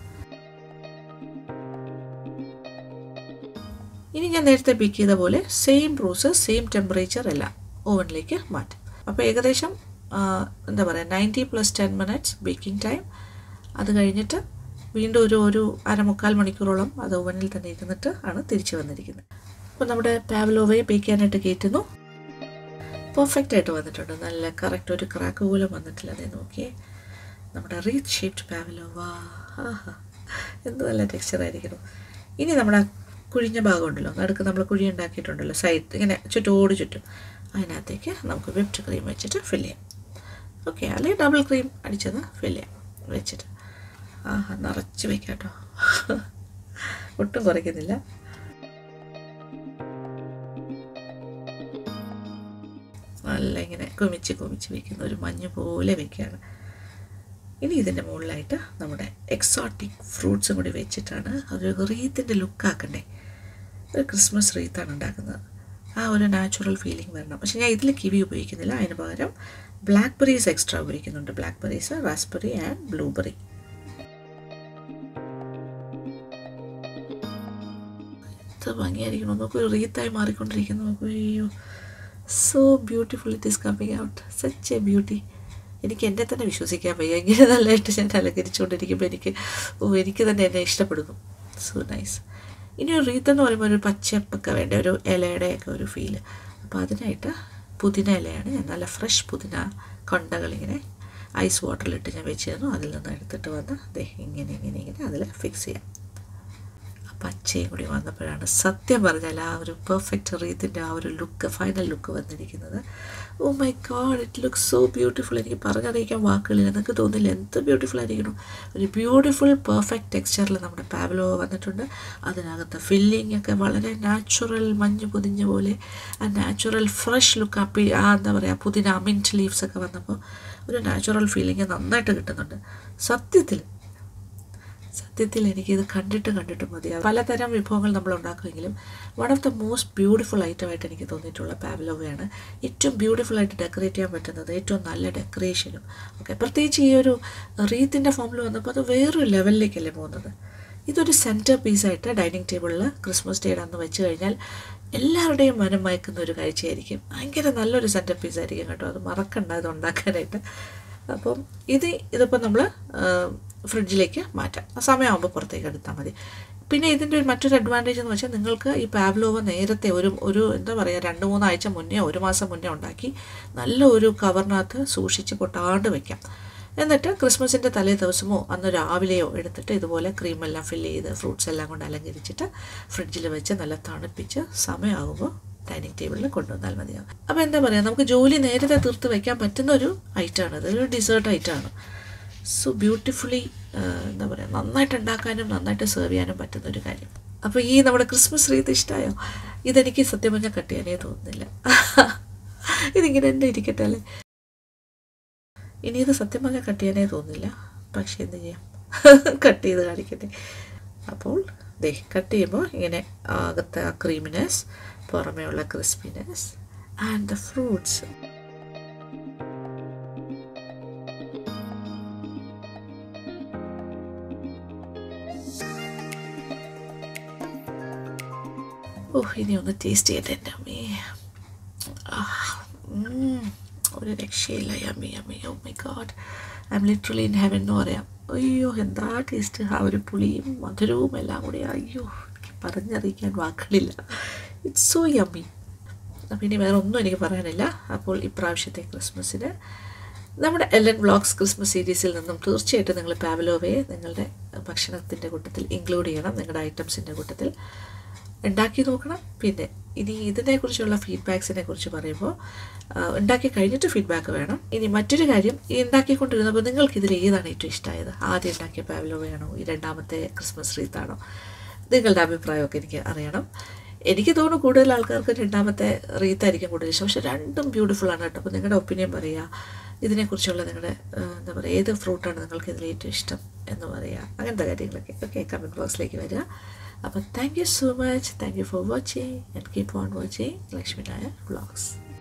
ഇനി ഞാൻ നേരത്തെ ബേക്ക് ചെയ്ത പോലെ സെയിം പ്രോസസ് സെയിം ടെമ്പറേച്ചർ എല്ലാം ഓവനിലേക്ക് മാറ്റും അപ്പോൾ ഏകദേശം ആ, എന്താ പറയുക ninety plus ten minutes baking time അത് കഴിഞ്ഞിട്ട് വീണ്ടും ഒരു ഒരു അരമുക്കാൽ മണിക്കൂറോളം അത് ഓവനിൽ തന്നെ ഇരുന്നിട്ട് ആണ് തിരിച്ചു വന്നിരിക്കുന്നത് അപ്പോൾ നമ്മുടെ പാവലോവയെ ബേക്ക് ചെയ്യാനായിട്ട് കയറ്റുന്നു പെർഫെക്റ്റ് ആയിട്ട് വന്നിട്ടുണ്ട് നല്ല കറക്റ്റ് ഒരു ക്രാക്ക് പോലും വന്നിട്ടില്ല അതേ നോക്കിയേ നമ്മുടെ റീത്ത് ഷേപ്ഡ് പാവലോവ ആഹാ എന്ത് നല്ല ടെക്സ്ചർ ആയിരിക്കണം ഇനി നമ്മുടെ ആ കുഴിഞ്ഞ ഭാഗം ഉണ്ടല്ലോ നടുക്ക് നമ്മൾ കുഴി ഉണ്ടാക്കിയിട്ടുണ്ടല്ലോ സൈഡ് ഇങ്ങനെ ചുറ്റോട് ചുറ്റും അതിനകത്തേക്ക് നമുക്ക് വിപ്ഡ് ക്രീം വെച്ചിട്ട് ഫില്ല് ചെയ്യാം ഓക്കെ അല്ലെങ്കിൽ ഡബിൾ ക്രീം അടിച്ചത് ഫില്ല് ചെയ്യാം വെച്ചിട്ട് ആഹാ നിറച്ച് വെക്കാം കേട്ടോ ഒട്ടും കുറയ്ക്കുന്നില്ല നല്ല ഇങ്ങനെ കുമിച്ച് കുമിച്ച് വെക്കുന്ന ഒരു മഞ്ഞ് പോലെ വെക്കുകയാണ് ഇനി ഇതിൻ്റെ മുകളിലായിട്ട് നമ്മുടെ എക്സോട്ടിക് ഫ്രൂട്ട്സും കൂടി വെച്ചിട്ടാണ് അതൊരു റീത്തിൻ്റെ ലുക്കാക്കണ്ടേ ഒരു ക്രിസ്മസ് റീത്താണ് ഉണ്ടാക്കുന്നത് ആ ഒരു നാച്ചുറൽ ഫീലിംഗ് വരണം പക്ഷേ ഞാൻ ഇതിൽ കിവി ഉപയോഗിക്കുന്നില്ല അതിന് പകരം ബ്ലാക്ക് ബെറീസ് എക്സ്ട്രാ ഉപയോഗിക്കുന്നുണ്ട് blackberries raspberry and blueberry എത്ര ഭംഗിയായിരിക്കണം നോക്കൂ ഒരു റീത്തായി മാറിക്കൊണ്ടിരിക്കുന്നു നോക്കൂ അയ്യോ so beautiful it is coming out such a beauty എനിക്ക് എന്നെ തന്നെ വിശ്വസിക്കാൻ വയ്യ ഇങ്ങനെ നല്ലതായിട്ട് ഞാൻ അലങ്കരിച്ചുകൊണ്ടിരിക്കുമ്പോൾ എനിക്ക് ഓ എനിക്ക് തന്നെ എന്നെ ഇഷ്ടപ്പെടുന്നു സോ നൈസ് ഇനി ഒരു റീത്ത് എന്ന് പറയുമ്പോൾ ഒരു പച്ചപ്പൊക്കെ വേണ്ട ഒരു ഇലയുടെയൊക്കെ ഒരു ഫീല് അപ്പോൾ അതിനായിട്ട് പുതിന ഇലയാണ് ഞാൻ നല്ല ഫ്രഷ് പുതിന കൊണ്ടകളിങ്ങനെ ഐസ് വാട്ടറിലിട്ട് ഞാൻ വെച്ച് തന്നു അതിൽ നിന്ന് എടുത്തിട്ട് വന്ന് ദേ ഇങ്ങനെ ഇങ്ങനെ ഇങ്ങനെ അതിൽ ഫിക്സ് ചെയ്യാം പച്ചയും കൂടി വന്നപ്പോഴാണ് സത്യം പറഞ്ഞാൽ ആ ഒരു പെർഫെക്റ്റ് റീത്തിൻ്റെ ആ ഒരു ലുക്ക് ഫൈനൽ ലുക്ക് വന്നിരിക്കുന്നത് oh my god it look so beautiful എനിക്ക് പറഞ്ഞറിയിക്കാൻ വാക്കുകളില്ല നിങ്ങൾക്ക് തോന്നില്ല എന്ത് ബ്യൂട്ടിഫുൾ ആയിരിക്കണം ഒരു ബ്യൂട്ടിഫുൾ പെർഫെക്റ്റ് ടെക്സ്ചറിൽ നമ്മുടെ പാവലോ വന്നിട്ടുണ്ട് അതിനകത്ത് ഫില്ലിംഗ് ഒക്കെ വളരെ നാച്ചുറൽ മഞ്ഞ് പൊതിഞ്ഞ പോലെ ആ നാച്ചുറൽ ഫ്രഷ് ലുക്ക് ആ പി ആ എന്താ പറയുക പുതിന മിൻറ്റ് ലീവ്സ് ഒക്കെ വന്നപ്പോൾ ഒരു നാച്ചുറൽ ഫീലിംഗ് നന്നായിട്ട് കിട്ടുന്നുണ്ട് സത്യത്തിൽ സത്യത്തിൽ എനിക്കിത് കണ്ടിട്ട് കണ്ടിട്ട് മതിയാവും പലതരം വിഭവങ്ങൾ നമ്മൾ ഉണ്ടാക്കുമെങ്കിലും one of the most beautiful ഐറ്റമായിട്ട് എനിക്ക് തോന്നിയിട്ടുള്ള പാവലോവയാണ് ഏറ്റവും ബ്യൂട്ടിഫുൾ ആയിട്ട് ഡെക്കറേറ്റ് ചെയ്യാൻ പറ്റുന്നത് ഏറ്റവും നല്ല ഡെക്കറേഷനും ഓക്കെ പ്രത്യേകിച്ച് ഈ ഒരു റീത്തിൻ്റെ ഫോമിൽ വന്നപ്പോൾ അത് വേറൊരു ലെവലിലേക്കല്ലേ പോകുന്നത് ഇതൊരു സെൻറ്റർ പീസായിട്ട് ഡൈനിങ് ടേബിളിൽ ക്രിസ്മസ് ഡേയുടെ അന്ന് വെച്ച് കഴിഞ്ഞാൽ എല്ലാവരുടെയും മനം മയക്കുന്ന ഒരു കാഴ്ചയായിരിക്കും ഭയങ്കര നല്ലൊരു സെൻറ്റർ പീസായിരിക്കും കേട്ടോ അത് മറക്കണ്ട ഇത് ഉണ്ടാക്കാനായിട്ട് അപ്പം ഇത് ഇതിപ്പോൾ നമ്മൾ ഫ്രിഡ്ജിലേക്ക് മാറ്റാം ആ സമയമാകുമ്പോൾ പുറത്തേക്ക് എടുത്താൽ മതി പിന്നെ ഇതിൻ്റെ ഒരു മറ്റൊരു അഡ്വാൻറ്റേജ് എന്ന് വെച്ചാൽ നിങ്ങൾക്ക് ഈ പാവ്ലോവ നേരത്തെ ഒരു ഒരു എന്താ പറയുക രണ്ട് മൂന്നാഴ്ച മുന്നേ ഒരു മാസം മുന്നേ ഉണ്ടാക്കി നല്ല ഒരു കവറിനകത്ത് സൂക്ഷിച്ച് പൊട്ടാണ്ട് വെക്കാം എന്നിട്ട് ക്രിസ്മസിൻ്റെ തലേ ദിവസമോ അന്ന് രാവിലെയോ എടുത്തിട്ട് ഇതുപോലെ ക്രീമെല്ലാം ഫില്ല് ചെയ്ത് ഫ്രൂട്ട്സ് എല്ലാം കൊണ്ട് അലങ്കരിച്ചിട്ട് ഫ്രിഡ്ജിൽ വെച്ച് നല്ല തണുപ്പിച്ച് സമയമാകുമ്പോൾ ഡൈനിങ് ടേബിളിൽ കൊണ്ടുവന്നാൽ മതിയാവും അപ്പോൾ എന്താ പറയുക നമുക്ക് ജോലി നേരത്തെ തീർത്ത് വയ്ക്കാൻ പറ്റുന്ന ഒരു ഐറ്റമാണ് ഇതൊരു ഡിസേർട്ട് ഐറ്റമാണ് സോ ബ്യൂട്ടിഫുള്ളി എന്താ പറയുക നന്നായിട്ട് ഉണ്ടാക്കാനും നന്നായിട്ട് സെർവ് ചെയ്യാനും പറ്റുന്ന ഒരു കാര്യം അപ്പോൾ ഈ നമ്മുടെ ക്രിസ്മസ് റീത്ത് ഇഷ്ടമായോ ഇതെനിക്ക് സത്യം പറഞ്ഞാൽ കട്ട് ചെയ്യാനേ തോന്നുന്നില്ല ഇതിങ്ങനെ തന്നെ ഇരിക്കട്ടെ അല്ലേ ഇനി ഇത് സത്യം പറഞ്ഞാൽ കട്ട് ചെയ്യാനേ തോന്നുന്നില്ല പക്ഷേ എന്ത് ചെയ്യാം കട്ട് ചെയ്ത് കാണിക്കട്ടെ അപ്പോൾ ദേ കട്ട് ചെയ്യുമ്പോൾ ഇങ്ങനെ അകത്തെ ആ ക്രീമിനെസ് പുറമേ ഉള്ള ക്രിസ്പിനെസ് ആൻഡ് ദ ഫ്രൂട്ട്സ് ഓ ഇനി ഒന്ന് ടേസ്റ്റ് ചെയ്യട്ടെ എൻ്റെ അമ്മേ ആ, ഉം, ഒരു രക്ഷയില്ല yummy yummy oh my god I am literally in heaven എന്ന് പറയാം അയ്യോ എന്താ ടേസ്റ്റ് ആ ഒരു പുളിയും മധുരവും എല്ലാം കൂടി അയ്യോ എനിക്ക് പറഞ്ഞറിയിക്കാൻ വാക്കുകളില്ല ഇറ്റ്സ് സോ യമ്മി അപ്പോൾ ഇനി വേറെ ഒന്നും എനിക്ക് പറയാനില്ല അപ്പോൾ ഇപ്രാവശ്യത്തെ ക്രിസ്മസിന് നമ്മുടെ എല്ലൻ വ്ളോഗ്സ് ക്രിസ്മസ് സീരീസിൽ നിന്നും തീർച്ചയായിട്ടും നിങ്ങൾ പാവലോവയെ നിങ്ങളുടെ ഭക്ഷണത്തിൻ്റെ കൂട്ടത്തിൽ ഇൻക്ലൂഡ് ചെയ്യണം നിങ്ങളുടെ ഐറ്റംസിൻ്റെ കൂട്ടത്തിൽ ഉണ്ടാക്കി നോക്കണം പിന്നെ ഇനി ഇതിനെക്കുറിച്ചുള്ള ഫീഡ്ബാക്സിനെ കുറിച്ച് പറയുമ്പോൾ ആ, ഉണ്ടാക്കി കഴിഞ്ഞിട്ട് ഫീഡ്ബാക്ക് വേണം ഇനി മറ്റൊരു കാര്യം ഈ ഉണ്ടാക്കിക്കൊണ്ടിരുന്നപ്പോൾ നിങ്ങൾക്ക് ഇതിൽ ഏതാണ് ഏറ്റവും ഇഷ്ടമായത് ആദ്യം ഉണ്ടാക്കിയ പാവലോവയാണോ ഈ രണ്ടാമത്തെ ക്രിസ്മസ് റീത്താണോ നിങ്ങളുടെ അഭിപ്രായമൊക്കെ എനിക്ക് അറിയണം എനിക്ക് തോന്നുന്നു കൂടുതൽ ആൾക്കാർക്ക് രണ്ടാമത്തെ റീത്തായിരിക്കും കൂടുതൽ ഇഷ്ടം പക്ഷെ രണ്ടും ബ്യൂട്ടിഫുൾ ആണ് കേട്ടോ അപ്പോൾ നിങ്ങളുടെ ഒപ്പീനിയൻ പറയുക ഇതിനെക്കുറിച്ചുള്ള നിങ്ങളുടെ ആ, എന്താ പറയുക ഏത് ഫ്രൂട്ടാണ് നിങ്ങൾക്ക് ഇതിൽ ഏറ്റവും ഇഷ്ടം എന്ന് പറയുക അങ്ങനത്തെ കാര്യങ്ങളൊക്കെ ഓക്കെ കമൻറ്റ് ബോക്സിലേക്ക് വരിക അപ്പോൾ thank you so much thank you for watching and keep on watching Lakshmi Nair vlogs